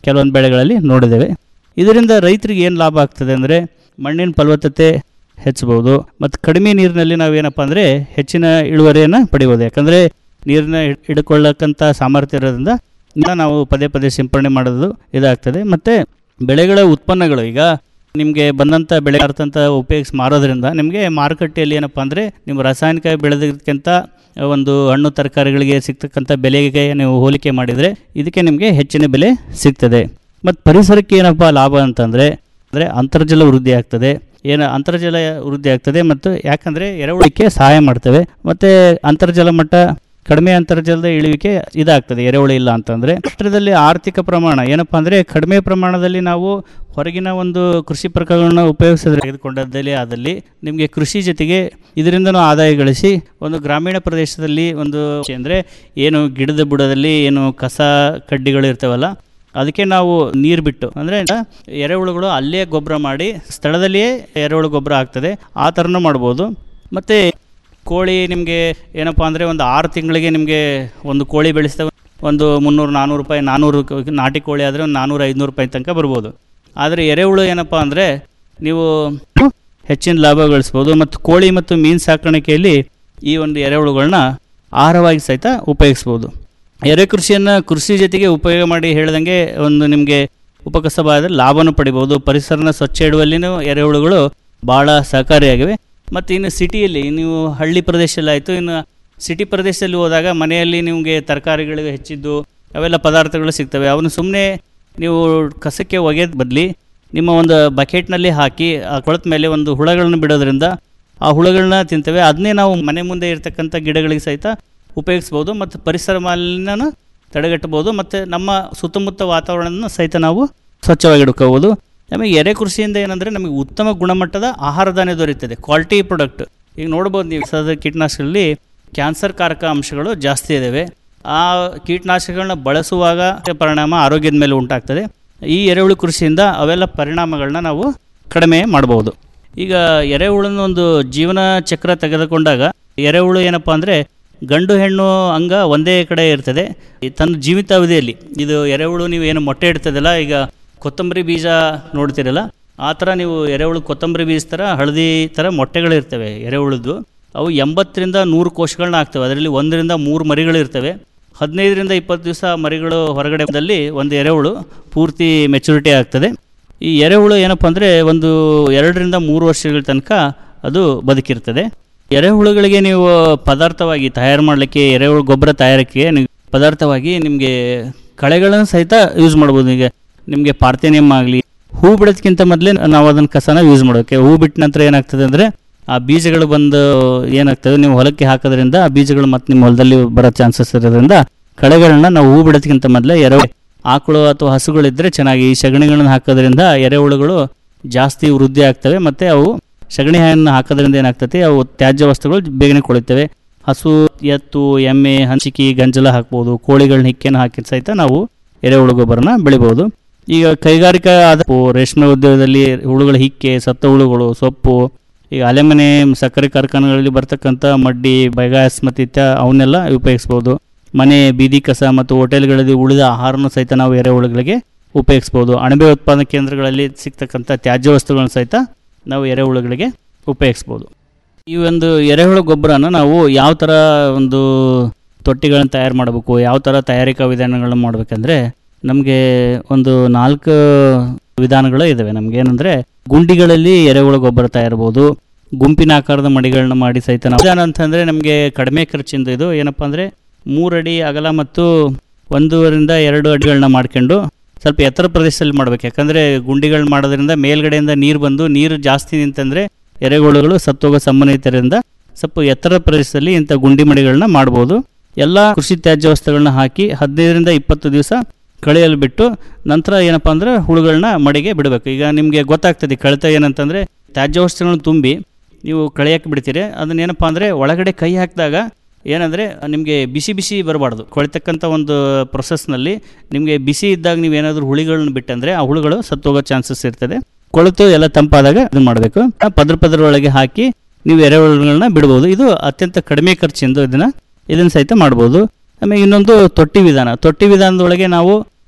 ಕೆಲವೊಂದು ಬೆಳೆಗಳಲ್ಲಿ ನೋಡಿದ್ದೇವೆ ಇದರಿಂದ ರೈತರಿಗೆ ಏನು ಲಾಭ ಆಗ್ತದೆ ಅಂದರೆ ಮಣ್ಣಿನ ಫಲವತ್ತತೆ ಹೆಚ್ಚಬಹುದು ಮತ್ತು ಕಡಿಮೆ ನೀರಿನಲ್ಲಿ ನಾವೇನಪ್ಪ ಅಂದರೆ ಹೆಚ್ಚಿನ ಇಳುವರಿಯನ್ನು ಪಡಿಬೋದು ಯಾಕಂದರೆ ನೀರನ್ನ ಹಿಡ್- ಹಿಡ್ಕೊಳ್ಳಕ್ಕಂಥ ಸಾಮರ್ಥ್ಯ ಇರೋದ್ರಿಂದ ಇದನ್ನ ನಾವು ಪದೇ ಪದೇ ಸಿಂಪರಣೆ ಮಾಡೋದು ಇದಾಗ್ತದೆ ಮತ್ತು ಬೆಳೆಗಳ ಉತ್ಪನ್ನಗಳು ಈಗ ನಿಮಗೆ ಬಂದಂಥ ಬೆಳೆ ಅರ್ಥಂತ ಉಪಯೋಗಿಸಿ ಮಾರೋದ್ರಿಂದ ನಿಮಗೆ ಮಾರುಕಟ್ಟೆಯಲ್ಲಿ ಏನಪ್ಪ ಅಂದರೆ ನಿಮ್ಮ ರಾಸಾಯನಿಕ ಬೆಳೆದಕ್ಕಿಂತ ಒಂದು ಹಣ್ಣು ತರಕಾರಿಗಳಿಗೆ ಸಿಗ್ತಕ್ಕಂಥ ಬೆಲೆಗೆ ನೀವು ಹೋಲಿಕೆ ಮಾಡಿದರೆ ಇದಕ್ಕೆ ನಿಮಗೆ ಹೆಚ್ಚಿನ ಬೆಲೆ ಸಿಗ್ತದೆ ಮತ್ತು ಪರಿಸರಕ್ಕೆ ಏನಪ್ಪ ಲಾಭ ಅಂತಂದರೆ ಅಂದರೆ ಅಂತರ್ಜಲ ವೃದ್ಧಿ ಆಗ್ತದೆ ಏನು ಅಂತರ್ಜಲ ವೃದ್ಧಿ ಆಗ್ತದೆ ಮತ್ತು ಯಾಕಂದರೆ ಎರೆಹುಳಿಕೆ ಸಹಾಯ ಮಾಡ್ತವೆ ಮತ್ತು ಅಂತರ್ಜಲ ಮಟ್ಟ ಕಡಿಮೆ ಅಂತರ್ಜಲದ ಇಳುವಿಕೆ ಇದಾಗ್ತದೆ ಎರೆಹುಳು ಇಲ್ಲ ಅಂತಂದರೆ ರಾಷ್ಟ್ರದಲ್ಲಿ ಆರ್ಥಿಕ ಪ್ರಮಾಣ ಏನಪ್ಪ ಅಂದರೆ ಕಡಿಮೆ ಪ್ರಮಾಣದಲ್ಲಿ ನಾವು ಹೊರಗಿನ ಒಂದು ಕೃಷಿ ಪ್ರಕಾರಗಳನ್ನ ಉಪಯೋಗಿಸಿದ್ರೆ ತೆಗೆದುಕೊಂಡದ್ದಲ್ಲಿ ಆದಲ್ಲಿ ನಿಮಗೆ ಕೃಷಿ ಜೊತೆಗೆ ಇದರಿಂದನೂ ಆದಾಯ ಗಳಿಸಿ ಒಂದು ಗ್ರಾಮೀಣ ಪ್ರದೇಶದಲ್ಲಿ ಒಂದು ಅಂದರೆ ಏನು ಗಿಡದ ಬುಡದಲ್ಲಿ ಏನು ಕಸ ಕಡ್ಡಿಗಳು ಇರ್ತವಲ್ಲ ಅದಕ್ಕೆ ನಾವು ನೀರು ಬಿಟ್ಟು ಅಂದರೆ ಎರೆಹುಳುಗಳು ಅಲ್ಲೇ ಗೊಬ್ಬರ ಮಾಡಿ ಸ್ಥಳದಲ್ಲಿಯೇ ಎರೆಹುಳು ಗೊಬ್ಬರ ಆಗ್ತದೆ ಆ ಥರನೂ ಮಾಡ್ಬೋದು ಮತ್ತು ಕೋಳಿ ನಿಮಗೆ ಏನಪ್ಪ ಅಂದರೆ ಒಂದು ಆರು ತಿಂಗಳಿಗೆ ನಿಮಗೆ ಒಂದು ಕೋಳಿ ಬೆಳೆಸ್ತೇವೆ ಒಂದು ಮುನ್ನೂರು ನಾನ್ನೂರು ರೂಪಾಯಿ ನಾನ್ನೂರು ಕ- ನಾಟಿ ಕೋಳಿ ಆದರೆ ಒಂದು ನಾನ್ನೂರು ಐದುನೂರು ರೂಪಾಯಿ ತನಕ ಬರ್ಬೋದು ಆದರೆ ಎರೆಹುಳು ಏನಪ್ಪ ಅಂದರೆ ನೀವು ಹೆಚ್ಚಿನ ಲಾಭ ಗಳಿಸ್ಬೋದು ಮತ್ತು ಕೋಳಿ ಮತ್ತು ಮೀನು ಸಾಕಾಣಿಕೆಯಲ್ಲಿ ಈ ಒಂದು ಎರೆಹುಳುಗಳನ್ನ ಆಹಾರವಾಗಿ ಸಹಿತ ಉಪಯೋಗಿಸ್ಬೋದು ಎರೆ ಕೃಷಿಯನ್ನು ಕೃಷಿ ಜೊತೆಗೆ ಉಪಯೋಗ ಮಾಡಿ ಹೇಳ್ದಂಗೆ ಒಂದು ನಿಮಗೆ ಉಪಕಸಬಾದ ಲಾಭನೂ ಪಡಿಬೋದು ಪರಿಸರನ ಸ್ವಚ್ಛ ಇಡುವಲ್ಲಿನೂ ಎರೆಹುಳುಗಳು ಭಾಳ ಸಹಕಾರಿಯಾಗಿವೆ ಮತ್ತು ಇನ್ನು ಸಿಟಿಯಲ್ಲಿ ನೀವು ಹಳ್ಳಿ ಪ್ರದೇಶದಲ್ಲಿ ಆಯಿತು ಇನ್ನು ಸಿಟಿ ಪ್ರದೇಶದಲ್ಲಿ ಹೋದಾಗ ಮನೆಯಲ್ಲಿ ನಿಮಗೆ ತರಕಾರಿಗಳು ಹೆಚ್ಚಿದ್ದು ಅವೆಲ್ಲ ಪದಾರ್ಥಗಳು ಸಿಗ್ತವೆ ಅವನು ಸುಮ್ಮನೆ ನೀವು ಕಸಕ್ಕೆ ಒಗೆದ ಬದಲಿ ನಿಮ್ಮ ಒಂದು ಬಕೆಟ್ನಲ್ಲಿ ಹಾಕಿ ಆ ಕೊಳತ ಮೇಲೆ ಒಂದು ಹುಳಗಳನ್ನು ಬಿಡೋದ್ರಿಂದ ಆ ಹುಳುಗಳನ್ನ ತಿಂತವೆ ಅದನ್ನೇ ನಾವು ಮನೆ ಮುಂದೆ ಇರ್ತಕ್ಕಂಥ ಗಿಡಗಳಿಗೆ ಸಹಿತ ಉಪಯೋಗಿಸ್ಬೋದು ಮತ್ತು ಪರಿಸರ ಮಾಲಿನ್ಯನ ತಡೆಗಟ್ಟಬಹುದು ಮತ್ತು ನಮ್ಮ ಸುತ್ತಮುತ್ತ ವಾತಾವರಣನ ಸಹಿತ ನಾವು ಸ್ವಚ್ಛವಾಗಿ ಇಟ್ಕೋಬೋದು ನಮಗೆ ಎರೆ ಕೃಷಿಯಿಂದ ಏನಂದರೆ ನಮಗೆ ಉತ್ತಮ ಗುಣಮಟ್ಟದ ಆಹಾರ ಧಾನ್ಯ ದೊರೆಯುತ್ತದೆ ಕ್ವಾಲಿಟಿ ಪ್ರಾಡಕ್ಟ್ ಈಗ ನೋಡ್ಬೋದು ನೀವು ಸದ ಕೀಟನಾಶಕಗಳಲ್ಲಿ ಕ್ಯಾನ್ಸರ್ ಕಾರಕ ಅಂಶಗಳು ಜಾಸ್ತಿ ಇದ್ದಾವೆ ಆ ಕೀಟನಾಶಕಗಳನ್ನ ಬಳಸುವಾಗ ಪರಿಣಾಮ ಆರೋಗ್ಯದ ಮೇಲೆ ಉಂಟಾಗ್ತದೆ ಈ ಎರೆಹುಳು ಕೃಷಿಯಿಂದ ಅವೆಲ್ಲ ಪರಿಣಾಮಗಳನ್ನ ನಾವು ಕಡಿಮೆ ಮಾಡಬಹುದು ಈಗ ಎರೆಹುಳನ ಒಂದು ಜೀವನ ಚಕ್ರ ತೆಗೆದುಕೊಂಡಾಗ ಎರೆಹುಳು ಏನಪ್ಪ ಅಂದರೆ ಗಂಡು ಹೆಣ್ಣು ಅಂಗ ಒಂದೇ ಕಡೆ ಇರ್ತದೆ ಈ ತನ್ನ ಜೀವಿತಾವಧಿಯಲ್ಲಿ ಇದು ಎರೆಹುಳು ನೀವು ಏನು ಮೊಟ್ಟೆ ಇಡ್ತದಲ್ಲ ಈಗ ಕೊತ್ತಂಬರಿ ಬೀಜ ನೋಡ್ತಿರಲ್ಲ ಆ ಥರ ನೀವು ಎರೆಹುಳು ಕೊತ್ತಂಬರಿ ಬೀಜ ಥರ ಹಳದಿ ಥರ ಮೊಟ್ಟೆಗಳಿರ್ತವೆ ಎರೆಹುಳದ್ದು ಅವು ಎಂಬತ್ತರಿಂದ ನೂರು ಕೋಶಗಳನ್ನ ಆಗ್ತವೆ ಅದರಲ್ಲಿ ಒಂದರಿಂದ ಮೂರು ಮರಿಗಳು ಇರ್ತವೆ ಹದಿನೈದರಿಂದ ಇಪ್ಪತ್ತು ದಿವಸ ಮರಿಗಳು ಹೊರಗಡೆದಲ್ಲಿ ಒಂದು ಎರೆಹುಳು ಪೂರ್ತಿ ಮೆಚುರಿಟಿ ಆಗ್ತದೆ ಈ ಎರೆಹುಳು ಏನಪ್ಪ ಅಂದರೆ ಒಂದು ಎರಡರಿಂದ ಮೂರು ವರ್ಷಗಳ ತನಕ ಅದು ಬದುಕಿರ್ತದೆ ಎರೆಹುಳುಗಳಿಗೆ ನೀವು ಪದಾರ್ಥವಾಗಿ ತಯಾರು ಮಾಡಲಿಕ್ಕೆ ಎರೆಹುಳು ಗೊಬ್ಬರ ತಯಾರಿಕೆ ನೀವು ಪದಾರ್ಥವಾಗಿ ನಿಮಗೆ ಕಳೆಗಳನ್ನು ಸಹಿತ ಯೂಸ್ ಮಾಡ್ಬೋದು ಈಗ ನಿಮಗೆ ಪಾರ್ಥೇನಿಯಂ ಆಗಲಿ ಹೂ ಬಿಡೋದಕ್ಕಿಂತ ಮೊದಲೇ ನಾವು ಅದನ್ನು ಕಸನ ಯೂಸ್ ಮಾಡೋಕೆ ಹೂ ಬಿಟ್ಟ ನಂತರ ಏನಾಗ್ತದೆ ಅಂದರೆ ಆ ಬೀಜಗಳು ಬಂದು ಏನಾಗ್ತದೆ ನೀವು ಹೊಲಕ್ಕೆ ಹಾಕೋದ್ರಿಂದ ಆ ಬೀಜಗಳು ಮತ್ತೆ ನಿಮ್ಮ ಹೊಲದಲ್ಲಿ ಬರೋ ಚಾನ್ಸಸ್ ಇರೋದ್ರಿಂದ ಕಳೆಗಳನ್ನ ನಾವು ಹೂ ಬಿಡೋದಕ್ಕಿಂತ ಮೊದಲೇ ಎರೆ ಆಕಳು ಅಥವಾ ಹಸುಗಳಿದ್ದರೆ ಚೆನ್ನಾಗಿ ಈ ಸಗಣಿಗಳನ್ನ ಹಾಕೋದ್ರಿಂದ ಎರೆಹುಳುಗಳು ಜಾಸ್ತಿ ವೃದ್ಧಿ ಆಗ್ತವೆ ಮತ್ತು ಅವು ಸಗಣಿ ಹಣ್ಣು ಹಾಕೋದ್ರಿಂದ ಏನಾಗ್ತದೆ ಅವು ತ್ಯಾಜ್ಯ ವಸ್ತುಗಳು ಬೇಗನೆ ಕೊಳಿತವೆ ಹಸು ಎತ್ತು ಎಮ್ಮೆ ಹಂಚಿಕಿ ಗಂಜಲ ಹಾಕ್ಬೋದು ಕೋಳಿಗಳನ್ನ ಹಿಕ್ಕೆನ ಹಾಕಿ ಸಹಿತ ನಾವು ಎರೆಹುಳು ಗೊಬ್ಬರನ ಬೆಳಿಬೋದು ಈಗ ಕೈಗಾರಿಕಾ ಆದ ರೇಷ್ಮೆ ಉದ್ಯೋಗದಲ್ಲಿ ಹುಳುಗಳ ಹಿಕ್ಕೆ ಸತ್ತ ಹುಳುಗಳು ಸೊಪ್ಪು ಈಗ ಅಲೆಮನೆ ಸಕ್ಕರೆ ಕಾರ್ಖಾನೆಗಳಲ್ಲಿ ಬರ್ತಕ್ಕಂಥ ಮಡ್ಡಿ ಬೈಗಾಸ್ ಮತ್ತು ಇತ್ಯ ಅವನ್ನೆಲ್ಲ ಉಪಯೋಗಿಸ್ಬೋದು ಮನೆ ಬೀದಿ ಕಸ ಮತ್ತು ಹೋಟೆಲ್ಗಳಲ್ಲಿ ಉಳಿದ ಆಹಾರನೂ ಸಹಿತ ನಾವು ಎರೆಹುಳುಗಳಿಗೆ ಉಪಯೋಗಿಸ್ಬೋದು ಅಣಬೆ ಉತ್ಪಾದನಾ ಕೇಂದ್ರಗಳಲ್ಲಿ ಸಿಗ್ತಕ್ಕಂಥ ತ್ಯಾಜ್ಯ ವಸ್ತುಗಳನ್ನು ಸಹಿತ ನಾವು ಎರೆಹುಳುಗಳಿಗೆ ಉಪಯೋಗಿಸ್ಬೋದು ಈ ಒಂದು ಎರೆಹುಳು ಗೊಬ್ಬರನ ನಾವು ಯಾವ ಥರ ಒಂದು ತೊಟ್ಟಿಗಳನ್ನು ತಯಾರು ಮಾಡಬೇಕು ಯಾವ ಥರ ತಯಾರಿಕಾ ವಿಧಾನಗಳನ್ನ ಮಾಡಬೇಕಂದ್ರೆ ನಮಗೆ ಒಂದು ನಾಲ್ಕು ವಿಧಾನಗಳು ಇದ್ದಾವೆ ನಮ್ಗೆ ಏನಂದರೆ ಗುಂಡಿಗಳಲ್ಲಿ ಎರೆಹುಳು ಗೊಬ್ಬರ ತಯಾರಬಹುದು ಗುಂಪಿನ ಆಕಾರದ ಮಡಿಗಳನ್ನ ಮಾಡಿ ಸಹಿತ ನಾವು ವಿಧಾನ ಅಂತಂದರೆ ನಮಗೆ ಕಡಿಮೆ ಖರ್ಚಿಂದ ಇದು ಏನಪ್ಪ ಅಂದರೆ ಮೂರು ಅಡಿ ಅಗಲ ಮತ್ತು ಒಂದೂವರಿಂದ ಎರಡು ಅಡಿಗಳನ್ನ ಮಾಡ್ಕೊಂಡು ಸ್ವಲ್ಪ ಎತ್ತರ ಪ್ರದೇಶದಲ್ಲಿ ಮಾಡ್ಬೇಕು ಯಾಕಂದರೆ ಗುಂಡಿಗಳು ಮಾಡೋದ್ರಿಂದ ಮೇಲ್ಗಡೆಯಿಂದ ನೀರು ಬಂದು ನೀರು ಜಾಸ್ತಿ ನಿಂತಂದರೆ ಎರೆಹುಳುಗಳು ಸತ್ತೋಗೋ ಸಂಬಂಧಿತರಿಂದ ಸ್ವಲ್ಪ ಎತ್ತರ ಪ್ರದೇಶದಲ್ಲಿ ಇಂಥ ಗುಂಡಿ ಮಡಿಗಳನ್ನ ಮಾಡ್ಬೋದು ಎಲ್ಲ ಕೃಷಿ ತ್ಯಾಜ್ಯ ವಸ್ತುಗಳನ್ನ ಹಾಕಿ ಹದಿನೈದರಿಂದ ಇಪ್ಪತ್ತು ದಿವಸ ಕಳೆಯಲು ಬಿಟ್ಟು ನಂತರ ಏನಪ್ಪ ಅಂದರೆ ಹುಳುಗಳನ್ನ ಮಡಿಗೆ ಬಿಡಬೇಕು ಈಗ ನಿಮಗೆ ಗೊತ್ತಾಗ್ತದೆ ಕಳೆತ ಏನಂತಂದರೆ ತ್ಯಾಜ್ಯ ವಸ್ತುಗಳನ್ನ ತುಂಬಿ ನೀವು ಕಳೆಯಕ್ಕೆ ಬಿಡ್ತೀರಿ ಅದನ್ನೇನಪ್ಪ ಅಂದರೆ ಒಳಗಡೆ ಕೈ ಹಾಕಿದಾಗ ಏನಂದರೆ ನಿಮಗೆ ಬಿಸಿ ಬಿಸಿ ಬರಬಾರ್ದು ಕೊಳಿತಕ್ಕಂಥ ಒಂದು ಪ್ರೊಸೆಸ್ನಲ್ಲಿ ನಿಮಗೆ ಬಿಸಿ ಇದ್ದಾಗ ನೀವು ಏನಾದರೂ ಹುಳಿಗಳನ್ನ ಬಿಟ್ಟಂದರೆ ಆ ಹುಳುಗಳು ಸತ್ತೋಗೋ ಚಾನ್ಸಸ್ ಇರ್ತದೆ ಕೊಳೆತು ಎಲ್ಲ ತಂಪಾದಾಗ ಇದನ್ನು ಮಾಡಬೇಕು ಪದ್ರ ಪದ್ರ ಒಳಗೆ ಹಾಕಿ ನೀವು ಎರೆಹುಳುಗಳನ್ನ ಬಿಡ್ಬೋದು ಇದು ಅತ್ಯಂತ ಕಡಿಮೆ ಖರ್ಚಿಂದು ಇದನ್ನು ಇದನ್ನು ಸಹಿತ ಮಾಡ್ಬೋದು ಆಮೇಲೆ ಇನ್ನೊಂದು ತೊಟ್ಟಿ ವಿಧಾನ ತೊಟ್ಟಿ ವಿಧಾನದೊಳಗೆ ನಾವು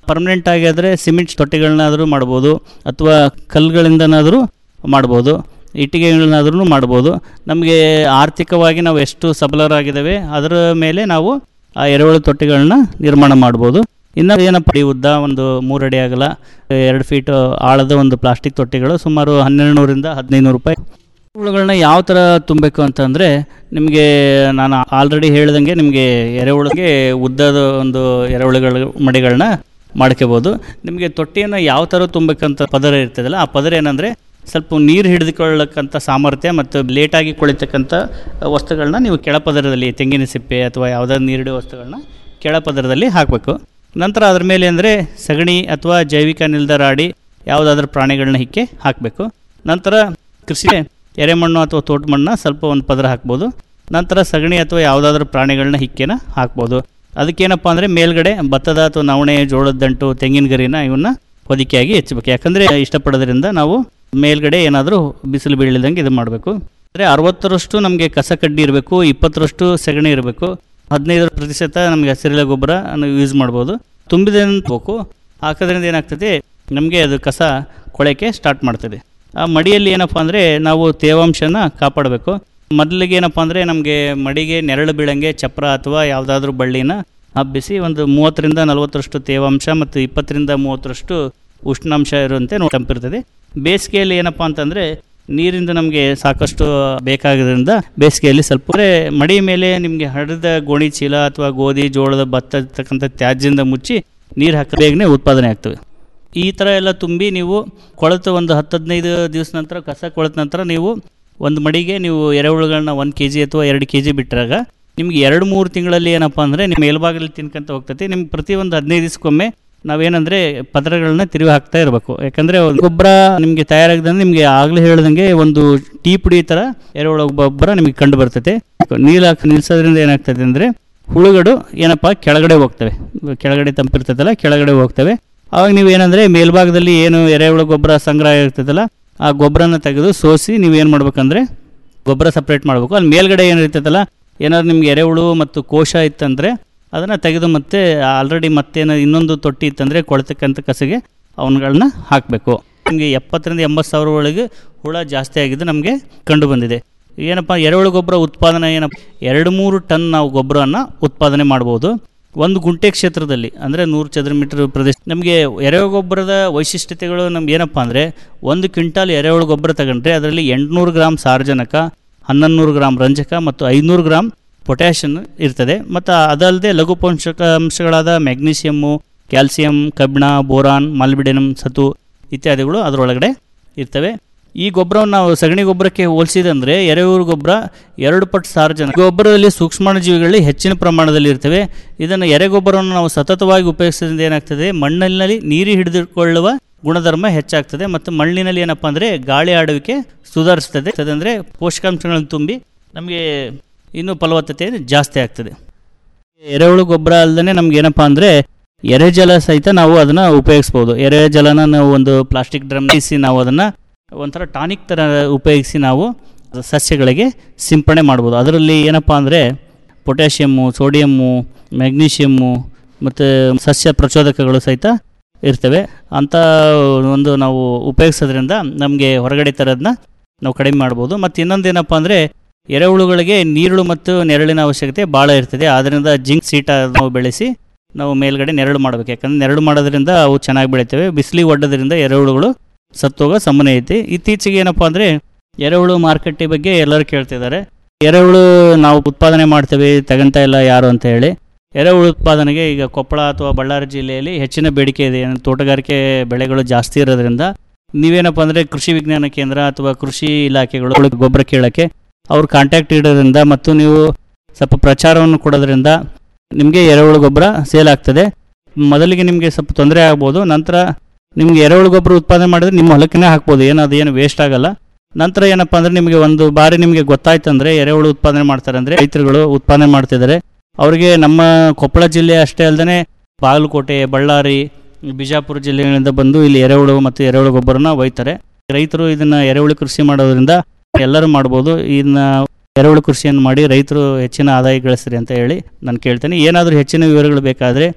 ಪರ್ಮನೆಂಟ್ ಆಗಿ ಆದರೆ ಸಿಮೆಂಟ್ ತೊಟ್ಟಿಗಳನ್ನಾದರೂ ಮಾಡ್ಬೋದು ಅಥವಾ ಕಲ್ಲುಗಳಿಂದನಾದರೂ ಮಾಡ್ಬೋದು ಇಟ್ಟಿಗೆಗಳನ್ನಾದ್ರೂ ಮಾಡ್ಬೋದು ನಮಗೆ ಆರ್ಥಿಕವಾಗಿ ನಾವು ಎಷ್ಟು ಸಬಲರಾಗಿದ್ದೇವೆ ಅದರ ಮೇಲೆ ನಾವು ಆ ಎರೆಹುಳು ತೊಟ್ಟಿಗಳನ್ನ ನಿರ್ಮಾಣ ಮಾಡ್ಬೋದು ಇನ್ನು ಏನಪ್ಪ ಈ ಉದ್ದ ಒಂದು ಮೂರು ಅಡಿ ಆಗಲ್ಲ ಎರಡು ಫೀಟ್ ಆಳದ ಒಂದು ಪ್ಲಾಸ್ಟಿಕ್ ತೊಟ್ಟಿಗಳು ಸುಮಾರು ಹನ್ನೆರಡು ನೂರಿಂದ ಹದಿನೈದು ನೂರು ರೂಪಾಯಿ ಎರೆಹುಳುಗಳನ್ನ ಯಾವ ಥರ ತುಂಬಬೇಕು ಅಂತಂದರೆ ನಿಮಗೆ ನಾನು ಆಲ್ರೆಡಿ ಹೇಳ್ದಂಗೆ ನಿಮಗೆ ಎರೆಹುಳಿಗೆ ಉದ್ದದ ಒಂದು ಎರೆಹುಳುಗಳ ಮಡಿಗಳನ್ನ ಮಾಡ್ಕೋಬೋದು ನಿಮಗೆ ತೊಟ್ಟಿಯನ್ನು ಯಾವ ಥರ ತುಂಬಬೇಕಂತ ಪದರ ಇರ್ತದಲ್ಲ ಆ ಪದರ ಏನಂದರೆ ಸ್ವಲ್ಪ ನೀರು ಹಿಡಿದುಕೊಳ್ಳಕ್ಕಂಥ ಸಾಮರ್ಥ್ಯ ಮತ್ತು ಲೇಟಾಗಿ ಕೊಳಿತಕ್ಕಂಥ ವಸ್ತುಗಳನ್ನ ನೀವು ಕೆಳಪದರದಲ್ಲಿ ತೆಂಗಿನ ಸಿಪ್ಪೆ ಅಥವಾ ಯಾವುದಾದ್ರು ನೀರಿಡುವ ವಸ್ತುಗಳನ್ನ ಕೆಳಪದರದಲ್ಲಿ ಹಾಕಬೇಕು ನಂತರ ಅದ್ರ ಮೇಲೆ ಅಂದರೆ ಸಗಣಿ ಅಥವಾ ಜೈವಿಕ ಅನಿಲದ ರಾಡಿ ಯಾವುದಾದ್ರೂ ಪ್ರಾಣಿಗಳನ್ನ ಹಿಕ್ಕೆ ಹಾಕಬೇಕು ನಂತರ ಕೃಷಿ ಎರೆಮಣ್ಣು ಅಥವಾ ತೋಟ ಮಣ್ಣನ್ನ ಸ್ವಲ್ಪ ಒಂದು ಪದರ ಹಾಕ್ಬೋದು ನಂತರ ಸಗಣಿ ಅಥವಾ ಯಾವುದಾದ್ರೂ ಪ್ರಾಣಿಗಳನ್ನ ಹಿಕ್ಕೆನ ಹಾಕ್ಬೋದು ಅದಕ್ಕೇನಪ್ಪ ಅಂದರೆ ಮೇಲ್ಗಡೆ ಭತ್ತದ ಅಥವಾ ನವಣೆ ಜೋಳದ ದಂಟು ತೆಂಗಿನ ಗರಿನ ಇವನ್ನ ಹೊದಿಕೆಯಾಗಿ ಹೆಚ್ಚಬೇಕು ಯಾಕಂದರೆ ಇಷ್ಟಪಡೋದ್ರಿಂದ ನಾವು ಮೇಲ್ಗಡೆ ಏನಾದರೂ ಬಿಸಿಲು ಬೀಳದಂಗೆ ಇದು ಮಾಡಬೇಕು ಅಂದರೆ ಅರವತ್ತರಷ್ಟು ನಮಗೆ ಕಸ ಕಡ್ಡಿ ಇರಬೇಕು ಇಪ್ಪತ್ತರಷ್ಟು ಸಗಣಿ ಇರಬೇಕು ಹದಿನೈದು ಪ್ರತಿಶತ ನಮಗೆ ಹಸಿರೆಲೆ ಗೊಬ್ಬರ ಯೂಸ್ ಮಾಡ್ಬೋದು ತುಂಬಿದೆ ಬೇಕು ಹಾಕೋದ್ರಿಂದ ಏನಾಗ್ತದೆ ನಮಗೆ ಅದು ಕಸ ಕೊಳೆಕೆ ಸ್ಟಾರ್ಟ್ ಮಾಡ್ತದೆ ಆ ಮಡಿಯಲ್ಲಿ ಏನಪ್ಪ ಅಂದರೆ ನಾವು ತೇವಾಂಶನ ಕಾಪಾಡಬೇಕು ಮೊದಲಿಗೆ ಏನಪ್ಪ ಅಂದರೆ ನಮಗೆ ಮಡಿಗೆ ನೆರಳು ಬೀಳಂಗೆ ಚಪ್ರ ಅಥವಾ ಯಾವುದಾದ್ರೂ ಬಳ್ಳಿನ ಹಬ್ಬಿಸಿ ಒಂದು ಮೂವತ್ತರಿಂದ ನಲವತ್ತರಷ್ಟು ತೇವಾಂಶ ಮತ್ತು ಇಪ್ಪತ್ತರಿಂದ ಮೂವತ್ತರಷ್ಟು ಉಷ್ಣಾಂಶ ಇರುವಂತೆ ನೋಡಿ ತಂಪಿರ್ತದೆ ಬೇಸಿಗೆಯಲ್ಲಿ ಏನಪ್ಪ ಅಂತಂದರೆ ನೀರಿಂದ ನಮಗೆ ಸಾಕಷ್ಟು ಬೇಕಾಗೋದ್ರಿಂದ ಬೇಸಿಗೆಯಲ್ಲಿ ಸ್ವಲ್ಪ ಅಂದ್ರೆ ಮಡಿ ಮೇಲೆ ನಿಮಗೆ ಹರಿದ ಗೋಣಿ ಚೀಲ ಅಥವಾ ಗೋಧಿ ಜೋಳದ ಭತ್ತ ಇರ್ತಕ್ಕಂಥ ತ್ಯಾಜ್ಯದಿಂದ ಮುಚ್ಚಿ ನೀರು ಹಾಕಿ ಬೇಗನೆ ಉತ್ಪಾದನೆ ಆಗ್ತವೆ ಈ ಥರ ಎಲ್ಲ ತುಂಬಿ ನೀವು ಕೊಳೆತು ಒಂದು ಹತ್ತು ಹದಿನೈದು ದಿವಸ ನಂತರ ಕಸ ಕೊಳೆತ ನಂತರ ನೀವು ಒಂದು ಮಡಿಗೆ ನೀವು ಎರೆಹುಳುಗಳನ್ನ ಒಂದು ಕೆ ಜಿ ಅಥವಾ ಎರಡು ಕೆ ಜಿ ಬಿಟ್ಟರಾಗ ನಿಮ್ಗೆ ಎರಡು ಮೂರು ತಿಂಗಳಲ್ಲಿ ಏನಪ್ಪ ಅಂದರೆ ನಿಮ್ಮ ಮೇಲ್ಭಾಗದಲ್ಲಿ ತಿನ್ಕೊಂತ ಹೋಗ್ತೈತಿ ನಿಮ್ಗೆ ಪ್ರತಿ ಒಂದು ಹದಿನೈದು ದಿವಸಕ್ಕೊಮ್ಮೆ ನಾವೇನಂದರೆ ಪದರಗಳನ್ನ ತಿರುವಿ ಹಾಕ್ತಾ ಇರಬೇಕು ಯಾಕಂದರೆ ಗೊಬ್ಬರ ನಿಮಗೆ ತಯಾರಾಗದಂಗೆ ನಿಮಗೆ ಆಗಲೇ ಹೇಳ್ದಂಗೆ ಒಂದು ಟೀ ಪುಡಿ ಥರ ಎರೆಹುಳ ಗೊಬ್ಬರ ನಿಮಗೆ ಕಂಡು ಬರ್ತೈತೆ ನೀರು ಹಾಕಿ ನಿಲ್ಸೋದ್ರಿಂದ ಏನಾಗ್ತದೆ ಅಂದರೆ ಹುಳುಗಳು ಏನಪ್ಪ ಕೆಳಗಡೆ ಹೋಗ್ತವೆ ಕೆಳಗಡೆ ತಂಪಿರ್ತದಲ್ಲ ಕೆಳಗಡೆ ಹೋಗ್ತವೆ ಆವಾಗ ನೀವು ಏನಂದರೆ ಮೇಲ್ಭಾಗದಲ್ಲಿ ಏನು ಎರೆಹುಳ ಗೊಬ್ಬರ ಸಂಗ್ರಹ ಇರ್ತದಲ್ಲ ಆ ಗೊಬ್ಬರನ ತೆಗೆದು ಸೋಸಿ ನೀವೇನು ಮಾಡ್ಬೇಕಂದ್ರೆ ಗೊಬ್ಬರ ಸಪ್ರೇಟ್ ಮಾಡಬೇಕು ಅಲ್ಲಿ ಮೇಲ್ಗಡೆ ಏನಿರ್ತೈತಲ್ಲ ಏನಾದ್ರು ನಿಮ್ಗೆ ಎರೆಹುಳು ಮತ್ತು ಕೋಶ ಇತ್ತಂದರೆ ಅದನ್ನು ತೆಗೆದು ಮತ್ತೆ ಆಲ್ರೆಡಿ ಮತ್ತೇನು ಇನ್ನೊಂದು ತೊಟ್ಟಿ ಇತ್ತಂದರೆ ಕೊಳ್ತಕ್ಕಂಥ ಕಸಗೆ ಅವನ್ಗಳನ್ನ ಹಾಕಬೇಕು ನಿಮಗೆ ಎಪ್ಪತ್ತರಿಂದ ಎಂಬತ್ತು ಸಾವಿರ ಒಳಗೆ ಹುಳ ಜಾಸ್ತಿ ಆಗಿದ್ದು ನಮಗೆ ಕಂಡು ಬಂದಿದೆ ಏನಪ್ಪ ಎರೆಹುಳು ಗೊಬ್ಬರ ಉತ್ಪಾದನೆ ಏನಪ್ಪ ಎರಡು ಮೂರು ಟನ್ ನಾವು ಗೊಬ್ಬರವನ್ನು ಉತ್ಪಾದನೆ ಮಾಡ್ಬೋದು ಒಂದು ಗುಂಟೆ ಕ್ಷೇತ್ರದಲ್ಲಿ ಅಂದರೆ ನೂರು ಚದರ ಮೀಟರ್ ಪ್ರದೇಶ ನಮಗೆ ಎರೆಹುಳು ಗೊಬ್ಬರದ ವೈಶಿಷ್ಟ್ಯತೆಗಳು ನಮ್ಗೆ ಏನಪ್ಪ ಅಂದರೆ ಒಂದು ಕ್ವಿಂಟಾಲ್ ಎರೆಹುಳು ಗೊಬ್ಬರ ತಗೊಂಡ್ರೆ ಅದರಲ್ಲಿ ಎಂಟುನೂರು ಗ್ರಾಮ್ ಸಾರಜನಕ ಹನ್ನೊಂದು ನೂರು ಗ್ರಾಮ್ ರಂಜಕ ಮತ್ತು ಐನೂರು ಗ್ರಾಮ್ ಪೊಟ್ಯಾಷಿಯನ್ ಇರ್ತದೆ ಮತ್ತು ಅದಲ್ಲದೆ ಲಘು ಪೋಷಕಾಂಶಗಳಾದ ಮ್ಯಾಗ್ನೀಷಿಯಮ್ಮು ಕ್ಯಾಲ್ಸಿಯಂ ಕಬ್ಬಿಣ ಬೋರಾನ್ ಮಾಲ್ಬಿಡೆನಮ್ ಸತು ಇತ್ಯಾದಿಗಳು ಅದರೊಳಗಡೆ ಇರ್ತವೆ ಈ ಗೊಬ್ಬರವನ್ನು ನಾವು ಸಗಣಿ ಗೊಬ್ಬರಕ್ಕೆ ಹೋಲಿಸಿದಂದರೆ ಎರೆಹುಳು ಗೊಬ್ಬರ ಎರಡು ಪಟ್ಟು ಸಾರಜನಕ ಗೊಬ್ಬರದಲ್ಲಿ ಸೂಕ್ಷ್ಮಾಣುಜೀವಿಗಳಲ್ಲಿ ಹೆಚ್ಚಿನ ಪ್ರಮಾಣದಲ್ಲಿ ಇರ್ತವೆ ಇದನ್ನು ಎರೆಗೊಬ್ಬರವನ್ನು ನಾವು ಸತತವಾಗಿ ಉಪಯೋಗಿಸೋದ್ರಿಂದ ಏನಾಗ್ತದೆ ಮಣ್ಣಿನಲ್ಲಿ ನೀರು ಹಿಡಿದುಕೊಳ್ಳುವ ಗುಣಧರ್ಮ ಹೆಚ್ಚಾಗ್ತದೆ ಮತ್ತು ಮಣ್ಣಿನಲ್ಲಿ ಏನಪ್ಪ ಅಂದರೆ ಗಾಳಿ ಆಡುವಿಕೆ ಸುಧಾರಿಸ್ತದೆ ಅಂದರೆ ಪೋಷಕಾಂಶಗಳನ್ನು ತುಂಬಿ ನಮಗೆ ಇನ್ನೂ ಫಲವತ್ತತೆ ಜಾಸ್ತಿ ಆಗ್ತದೆ ಎರೆಹುಳು ಗೊಬ್ಬರ ಅಲ್ಲದೆ ನಮ್ಗೆ ಏನಪ್ಪ ಅಂದರೆ ಎರೆಜಲ ಸಹಿತ ನಾವು ಅದನ್ನು ಉಪಯೋಗಿಸ್ಬೋದು ಎರೆಜಲನ ನಾವು ಒಂದು ಪ್ಲಾಸ್ಟಿಕ್ ಡ್ರಮ್ ಇಸಿ ನಾವು ಅದನ್ನು ಒಂಥರ ಟಾನಿಕ್ ಥರ ಉಪಯೋಗಿಸಿ ನಾವು ಸಸ್ಯಗಳಿಗೆ ಸಿಂಪಡಣೆ ಮಾಡ್ಬೋದು ಅದರಲ್ಲಿ ಏನಪ್ಪ ಅಂದರೆ ಪೊಟ್ಯಾಷಿಯಮ್ಮು ಸೋಡಿಯಮ್ಮು ಮ್ಯಾಗ್ನೀಷಿಯಮ್ಮು ಮತ್ತು ಸಸ್ಯ ಪ್ರಚೋದಕಗಳು ಸಹಿತ ಇರ್ತವೆ ಅಂಥ ಒಂದು ನಾವು ಉಪಯೋಗಿಸೋದ್ರಿಂದ ನಮಗೆ ಹೊರಗಡೆ ತರೋದನ್ನ ನಾವು ಕಡಿಮೆ ಮಾಡ್ಬೋದು ಮತ್ತು ಇನ್ನೊಂದು ಏನಪ್ಪ ಅಂದರೆ ಎರೆಹುಳುಗಳಿಗೆ ನೀರುಳು ಮತ್ತು ನೆರಳಿನ ಅವಶ್ಯಕತೆ ಭಾಳ ಇರ್ತದೆ ಆದ್ದರಿಂದ ಜಿಂಕ್ ಸೀಟ ನಾವು ಬೆಳೆಸಿ ನಾವು ಮೇಲ್ಗಡೆ ನೆರಳು ಮಾಡಬೇಕು ಯಾಕಂದರೆ ನೆರಳು ಮಾಡೋದ್ರಿಂದ ಅವು ಚೆನ್ನಾಗಿ ಬೆಳಿತವೆ ಬಿಸಿಲಿಗೆ ಒಡ್ಡೋದ್ರಿಂದ ಎರೆಹುಳುಗಳು ಸತ್ತೋಗೋ ಸಂಬಂಧ ಐತಿ ಇತ್ತೀಚೆಗೆ ಏನಪ್ಪ ಅಂದರೆ ಎರೆಹುಳು ಮಾರ್ಕೆಟಿ ಬಗ್ಗೆ ಎಲ್ಲರೂ ಕೇಳ್ತಿದ್ದಾರೆ ಎರೆಹುಳು ನಾವು ಉತ್ಪಾದನೆ ಮಾಡ್ತೇವೆ ತಗೊಂತ ಇಲ್ಲ ಯಾರು ಅಂತ ಹೇಳಿ ಎರೆಹುಳು ಉತ್ಪಾದನೆಗೆ ಈಗ ಕೊಪ್ಪಳ ಅಥವಾ ಬಳ್ಳಾರಿ ಜಿಲ್ಲೆಯಲ್ಲಿ ಹೆಚ್ಚಿನ ಬೇಡಿಕೆ ಇದೆ ಏನು ತೋಟಗಾರಿಕೆ ಬೆಳೆಗಳು ಜಾಸ್ತಿ ಇರೋದ್ರಿಂದ ನೀವೇನಪ್ಪ ಅಂದರೆ ಕೃಷಿ ವಿಜ್ಞಾನ ಕೇಂದ್ರ ಅಥವಾ ಕೃಷಿ ಇಲಾಖೆಗಳು ಗೊಬ್ಬರ ಕೇಳೋಕ್ಕೆ ಅವ್ರ ಕಾಂಟ್ಯಾಕ್ಟ್ ಇಡೋದ್ರಿಂದ ಮತ್ತು ನೀವು ಸ್ವಲ್ಪ ಪ್ರಚಾರವನ್ನು ಕೊಡೋದ್ರಿಂದ ನಿಮಗೆ ಎರೆಹುಳು ಗೊಬ್ಬರ ಸೇಲ್ ಆಗ್ತದೆ ಮೊದಲಿಗೆ ನಿಮಗೆ ಸ್ವಲ್ಪ ತೊಂದರೆ ಆಗ್ಬೋದು ನಂತರ ನಿಮಗೆ ಎರೆಹುಳು ಗೊಬ್ಬರ ಉತ್ಪಾದನೆ ಮಾಡಿದ್ರೆ ನಿಮ್ಮ ಹೊಲಕ್ಕೇ ಹಾಕ್ಬೋದು ಏನು ಅದು ಏನು ವೇಸ್ಟ್ ಆಗಲ್ಲ ನಂತರ ಏನಪ್ಪ ಅಂದರೆ ನಿಮಗೆ ಒಂದು ಬಾರಿ ನಿಮಗೆ ಗೊತ್ತಾಯ್ತು ಅಂದರೆ ಎರೆಹುಳು ಉತ್ಪಾದನೆ ಮಾಡ್ತಾರೆ ಅಂದರೆ ರೈತರುಗಳು ಉತ್ಪಾದನೆ ಮಾಡ್ತಿದ್ದಾರೆ ಅವರಿಗೆ ನಮ್ಮ ಕೊಪ್ಪಳ ಜಿಲ್ಲೆ ಅಷ್ಟೇ ಅಲ್ಲದೆ ಬಾಗಲಕೋಟೆ ಬಳ್ಳಾರಿ ಬಿಜಾಪುರ ಜಿಲ್ಲೆಗಳಿಂದ ಬಂದು ಇಲ್ಲಿ ಎರೆಹುಳು ಮತ್ತು ಎರೆಹುಳು ಗೊಬ್ಬರನ ಒಯ್ತಾರೆ ರೈತರು ಇದನ್ನು ಎರೆಹುಳು ಕೃಷಿ ಮಾಡೋದ್ರಿಂದ ಎಲ್ಲರೂ ಮಾಡ್ಬೋದು ಇದನ್ನ ಎರೆಹುಳು ಕೃಷಿಯನ್ನು ಮಾಡಿ ರೈತರು ಹೆಚ್ಚಿನ ಆದಾಯ ಗಳಿಸ್ರಿ ಅಂತ ಹೇಳಿ ನಾನು ಕೇಳ್ತೇನೆ ಏನಾದರೂ ಹೆಚ್ಚಿನ ವಿವರಗಳು ಬೇಕಾದರೆ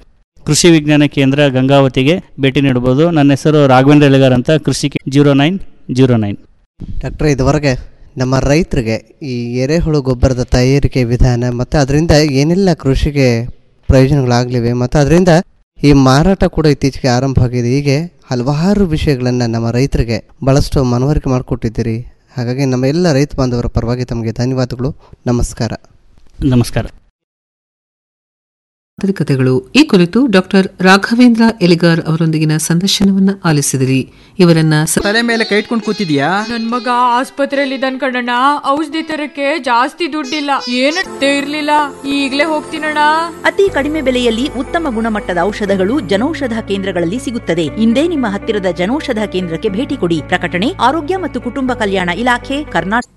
ಕೃಷಿ ವಿಜ್ಞಾನ ಕೇಂದ್ರ ಗಂಗಾವತಿಗೆ ಭೇಟಿ ನೀಡಬಹುದು ನನ್ನ ಹೆಸರು ರಾಘವೇಂದ್ರ ಎಲೆಗಾರ್ ಅಂತ ಕೃಷಿ ಜೀರೋ ನೈನ್ ಜೀರೋ ನೈನ್ ಡಾಕ್ಟ್ರೆ ಇದುವರೆಗೆ ನಮ್ಮ ರೈತರಿಗೆ ಈ ಎರೆಹುಳು ಗೊಬ್ಬರದ ತಯಾರಿಕೆ ವಿಧಾನ ಮತ್ತು ಅದರಿಂದ ಏನೆಲ್ಲ ಕೃಷಿಗೆ ಪ್ರಯೋಜನಗಳಾಗಲಿವೆ ಮತ್ತು ಅದರಿಂದ ಈ ಮಾರಾಟ ಕೂಡ ಇತ್ತೀಚೆಗೆ ಆರಂಭ ಆಗಿದೆ ಹೀಗೆ ಹಲವಾರು ವಿಷಯಗಳನ್ನು ನಮ್ಮ ರೈತರಿಗೆ ಭಾಳಷ್ಟು ಮನವರಿಕೆ ಮಾಡಿಕೊಟ್ಟಿದ್ದೀರಿ ಹಾಗಾಗಿ ನಮ್ಮ ಎಲ್ಲ ರೈತ ಬಾಂಧವರ ಪರವಾಗಿ ತಮಗೆ ಧನ್ಯವಾದಗಳು ನಮಸ್ಕಾರ ನಮಸ್ಕಾರ ಕಥೆಗಳು ಈ ಕುರಿತು ಡಾಕ್ಟರ್ ರಾಘವೇಂದ್ರ ಎಲಿಗಾರ್ ಅವರೊಂದಿಗಿನ ಸಂದರ್ಶನವನ್ನ ಆಲಿಸಿದಿರಿ ಇವರನ್ನ ಸ- ತಲೆ ಮೇಲೆ ಕೈ ಇಟ್ಕೊಂಡು ಕೂತಿದ್ಯಾ ನನ್ ಮಗ ಆಸ್ಪತ್ರೆಯಲ್ಲಿ ಇದ್ದಾನ್ ಕಣಣ್ಣ ಔಷಧಿ ತರಕ್ಕೆ ಜಾಸ್ತಿ ದುಡ್ಡಿಲ್ಲ ಏನಟ್ಟೆ ಇರ್ಲಿಲ್ಲ ಈಗ್ಲೇ ಹೋಗ್ತೀನಣ್ಣ ಅತಿ ಕಡಿಮೆ ಬೆಲೆಯಲ್ಲಿ ಉತ್ತಮ ಗುಣಮಟ್ಟದ ಔಷಧಗಳು ಜನೌಷಧ ಕೇಂದ್ರಗಳಲ್ಲಿ ಸಿಗುತ್ತದೆ ಇಂದೇ ನಿಮ್ಮ ಹತ್ತಿರದ ಜನೌಷಧ ಕೇಂದ್ರಕ್ಕೆ ಭೇಟಿ ಕೊಡಿ ಪ್ರಕಟಣೆ ಆರೋಗ್ಯ ಮತ್ತು ಕುಟುಂಬ ಕಲ್ಯಾಣ ಇಲಾಖೆ ಕರ್ನಾಟಕ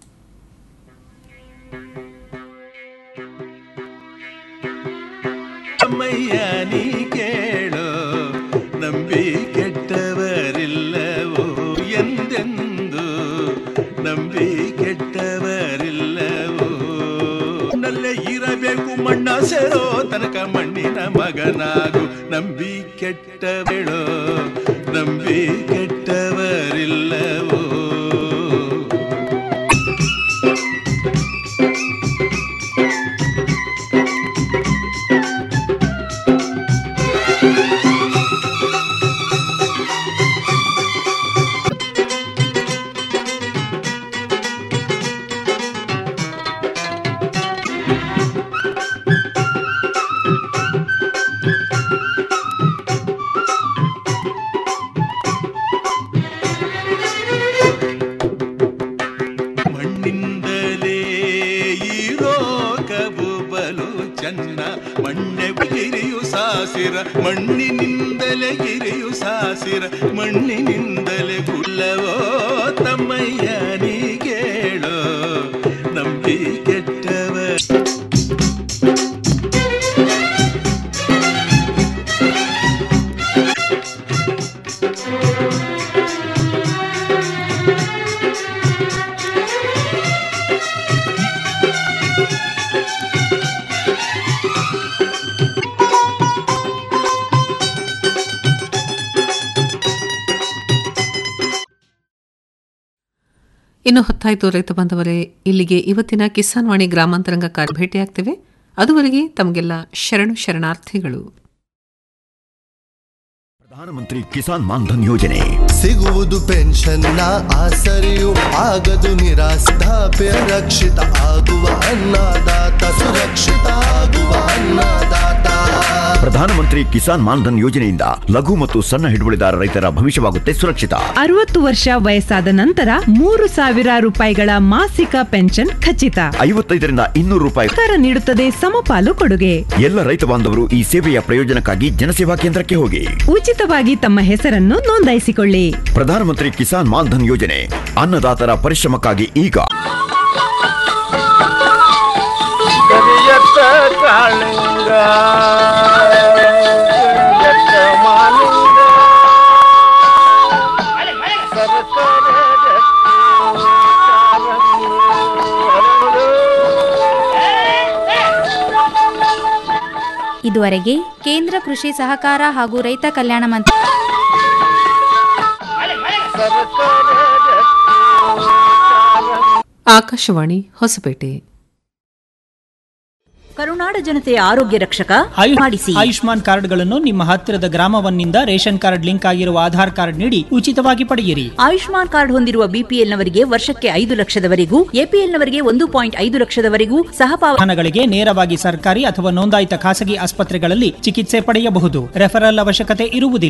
ಅಮ್ಮಯ್ಯ ನೀ ಕೇಳೋ ನಂಬಿ ಕೆಟ್ಟವರಿಲ್ಲವೋ ಎಂದೆಂದು ನಂಬಿ ಕೆಟ್ಟವರಿಲ್ಲವೋ ನಲ್ಲೇ ಇರಬೇಕು ಮಣ್ಣ ಸೇರೋ ತನಕ ಮಣ್ಣಿನ ಮಗನಾಗು ನಂಬಿ ಕೆಟ್ಟಬೇಳೋ ನಂಬಿ ಕೆಟ್ಟವರಿಲ್ಲವೋ ಮಣ್ಣಿಂದಲೇ ಈ ರೋಗವು ಬಲು ಚೆನ್ನ ಮಣ್ಣೆ ಗಿರಿಯು ಸಾಸಿರ ಮಣ್ಣಿನಿಂದಲೇ ಗಿರಿಯು ಸಾಸಿರ ಮಣ್ಣಿನಿಂದಲೇ ಗುಲ್ಲವೋ ತಮ್ಮಯ್ಯ ನೀ ಕೇಳೋ ನಂಬಿ ಕೆಟ್ಟವ ಇನ್ನು ಹೊತ್ತಾಯಿತು ರೈತ ಬಾಂಧವರೇ ಇಲ್ಲಿಗೆ ಇವತ್ತಿನ ಕಿಸಾನ್ ವಾಣಿ ಗ್ರಾಮಾಂತರಂಗ ಕಾರ್ಯ ಭೇಟಿಯಾಗ್ತೇವೆ ಅದುವರೆಗೆ ತಮಗೆಲ್ಲ ಶರಣು ಶರಣಾರ್ಥಿಗಳು ಪ್ರಧಾನಮಂತ್ರಿ ಕಿಸಾನ್ ಮಾನ್ಧನ್ ಯೋಜನೆ ಸಿಗುವುದು ಪೆನ್ಷನ್ನ ಆಸರೆಯು ಆಗದು ನಿರಾಸ್ತಾಪ್ಯ ರಕ್ಷಿತ ಆಗುವ ಅನ್ನದಾತ ಸುರಕ್ಷಿತ ಆಗುವ ಅನ್ನದಾತ ಪ್ರಧಾನಮಂತ್ರಿ ಕಿಸಾನ್ ಮಾನ್ಧನ್ ಯೋಜನೆಯಿಂದ ಲಘು ಮತ್ತು ಸಣ್ಣ ಹಿಡುವಳಿದಾರ ರೈತರ ಭವಿಷ್ಯವಾಗುತ್ತೆ ಸುರಕ್ಷಿತ ಅರವತ್ತು ವರ್ಷ ವಯಸ್ಸಾದ ನಂತರ ಮೂರು ಸಾವಿರ ರೂಪಾಯಿಗಳ ಮಾಸಿಕ ಪೆನ್ಷನ್ ಖಚಿತ ಐವತ್ತೈದರಿಂದ ಇನ್ನೂರು ರೂಪಾಯಿ ಸರ್ಕಾರ ನೀಡುತ್ತದೆ ಸಮಪಾಲು ಕೊಡುಗೆ ಎಲ್ಲ ರೈತ ಬಾಂಧವರು ಈ ಸೇವೆಯ ಪ್ರಯೋಜನಕ್ಕಾಗಿ ಜನಸೇವಾ ಕೇಂದ್ರಕ್ಕೆ ಹೋಗಿ ಉಚಿತವಾಗಿ ತಮ್ಮ ಹೆಸರನ್ನು ನೋಂದಾಯಿಸಿಕೊಳ್ಳಿ ಪ್ರಧಾನಮಂತ್ರಿ ಕಿಸಾನ್ ಮಾನ್ಧನ್ ಯೋಜನೆ ಅನ್ನದಾತರ ಪರಿಶ್ರಮಕ್ಕಾಗಿ ಈಗ ಕರಿಯತ್ತ ಕಾಳಿಂಗ ಕರಿಯತ್ತ ಮಾಲಿಂಗ ಸರಸರ ಜತ್ತಿ ಕಾರಂಗಿ ಹರಳು. ಇದುವರೆಗೆ ಕೇಂದ್ರ ಕೃಷಿ ಸಹಕಾರ ಹಾಗೂ ರೈತ ಕಲ್ಯಾಣ ಮಂತ್ರಿ ಆಕಾಶವಾಣಿ ಹೊಸಪೇಟೆ ಕರುನಾಡ ಜನತೆಯ ಆರೋಗ್ಯ ರಕ್ಷಕ ಮಾಡಿಸಿ ಆಯುಷ್ಮಾನ್ ಕಾರ್ಡ್ಗಳನ್ನು ನಿಮ್ಮ ಹತ್ತಿರದ ಗ್ರಾಮವನ್ನಿಂದ ರೇಷನ್ ಕಾರ್ಡ್ ಲಿಂಕ್ ಆಗಿರುವ ಆಧಾರ್ ಕಾರ್ಡ್ ನೀಡಿ ಉಚಿತವಾಗಿ ಪಡೆಯಿರಿ ಆಯುಷ್ಮಾನ್ ಕಾರ್ಡ್ ಹೊಂದಿರುವ ಬಿಪಿಎಲ್ನವರಿಗೆ ವರ್ಷಕ್ಕೆ ಐದು ಲಕ್ಷದವರೆಗೂ ಎಪಿಎಲ್ನವರಿಗೆ ಒಂದು ಪಾಯಿಂಟ್ ಐದು ಲಕ್ಷದವರೆಗೂ ಸಹಪಾವ ವಾಹನಗಳಿಗೆ ನೇರವಾಗಿ ಸರ್ಕಾರಿ ಅಥವಾ ನೋಂದಾಯಿತ ಖಾಸಗಿ ಆಸ್ಪತ್ರೆಗಳಲ್ಲಿ ಚಿಕಿತ್ಸೆ ಪಡೆಯಬಹುದು ರೆಫರಲ್ ಅವಶ್ಯಕತೆ ಇರುವುದಿಲ್ಲ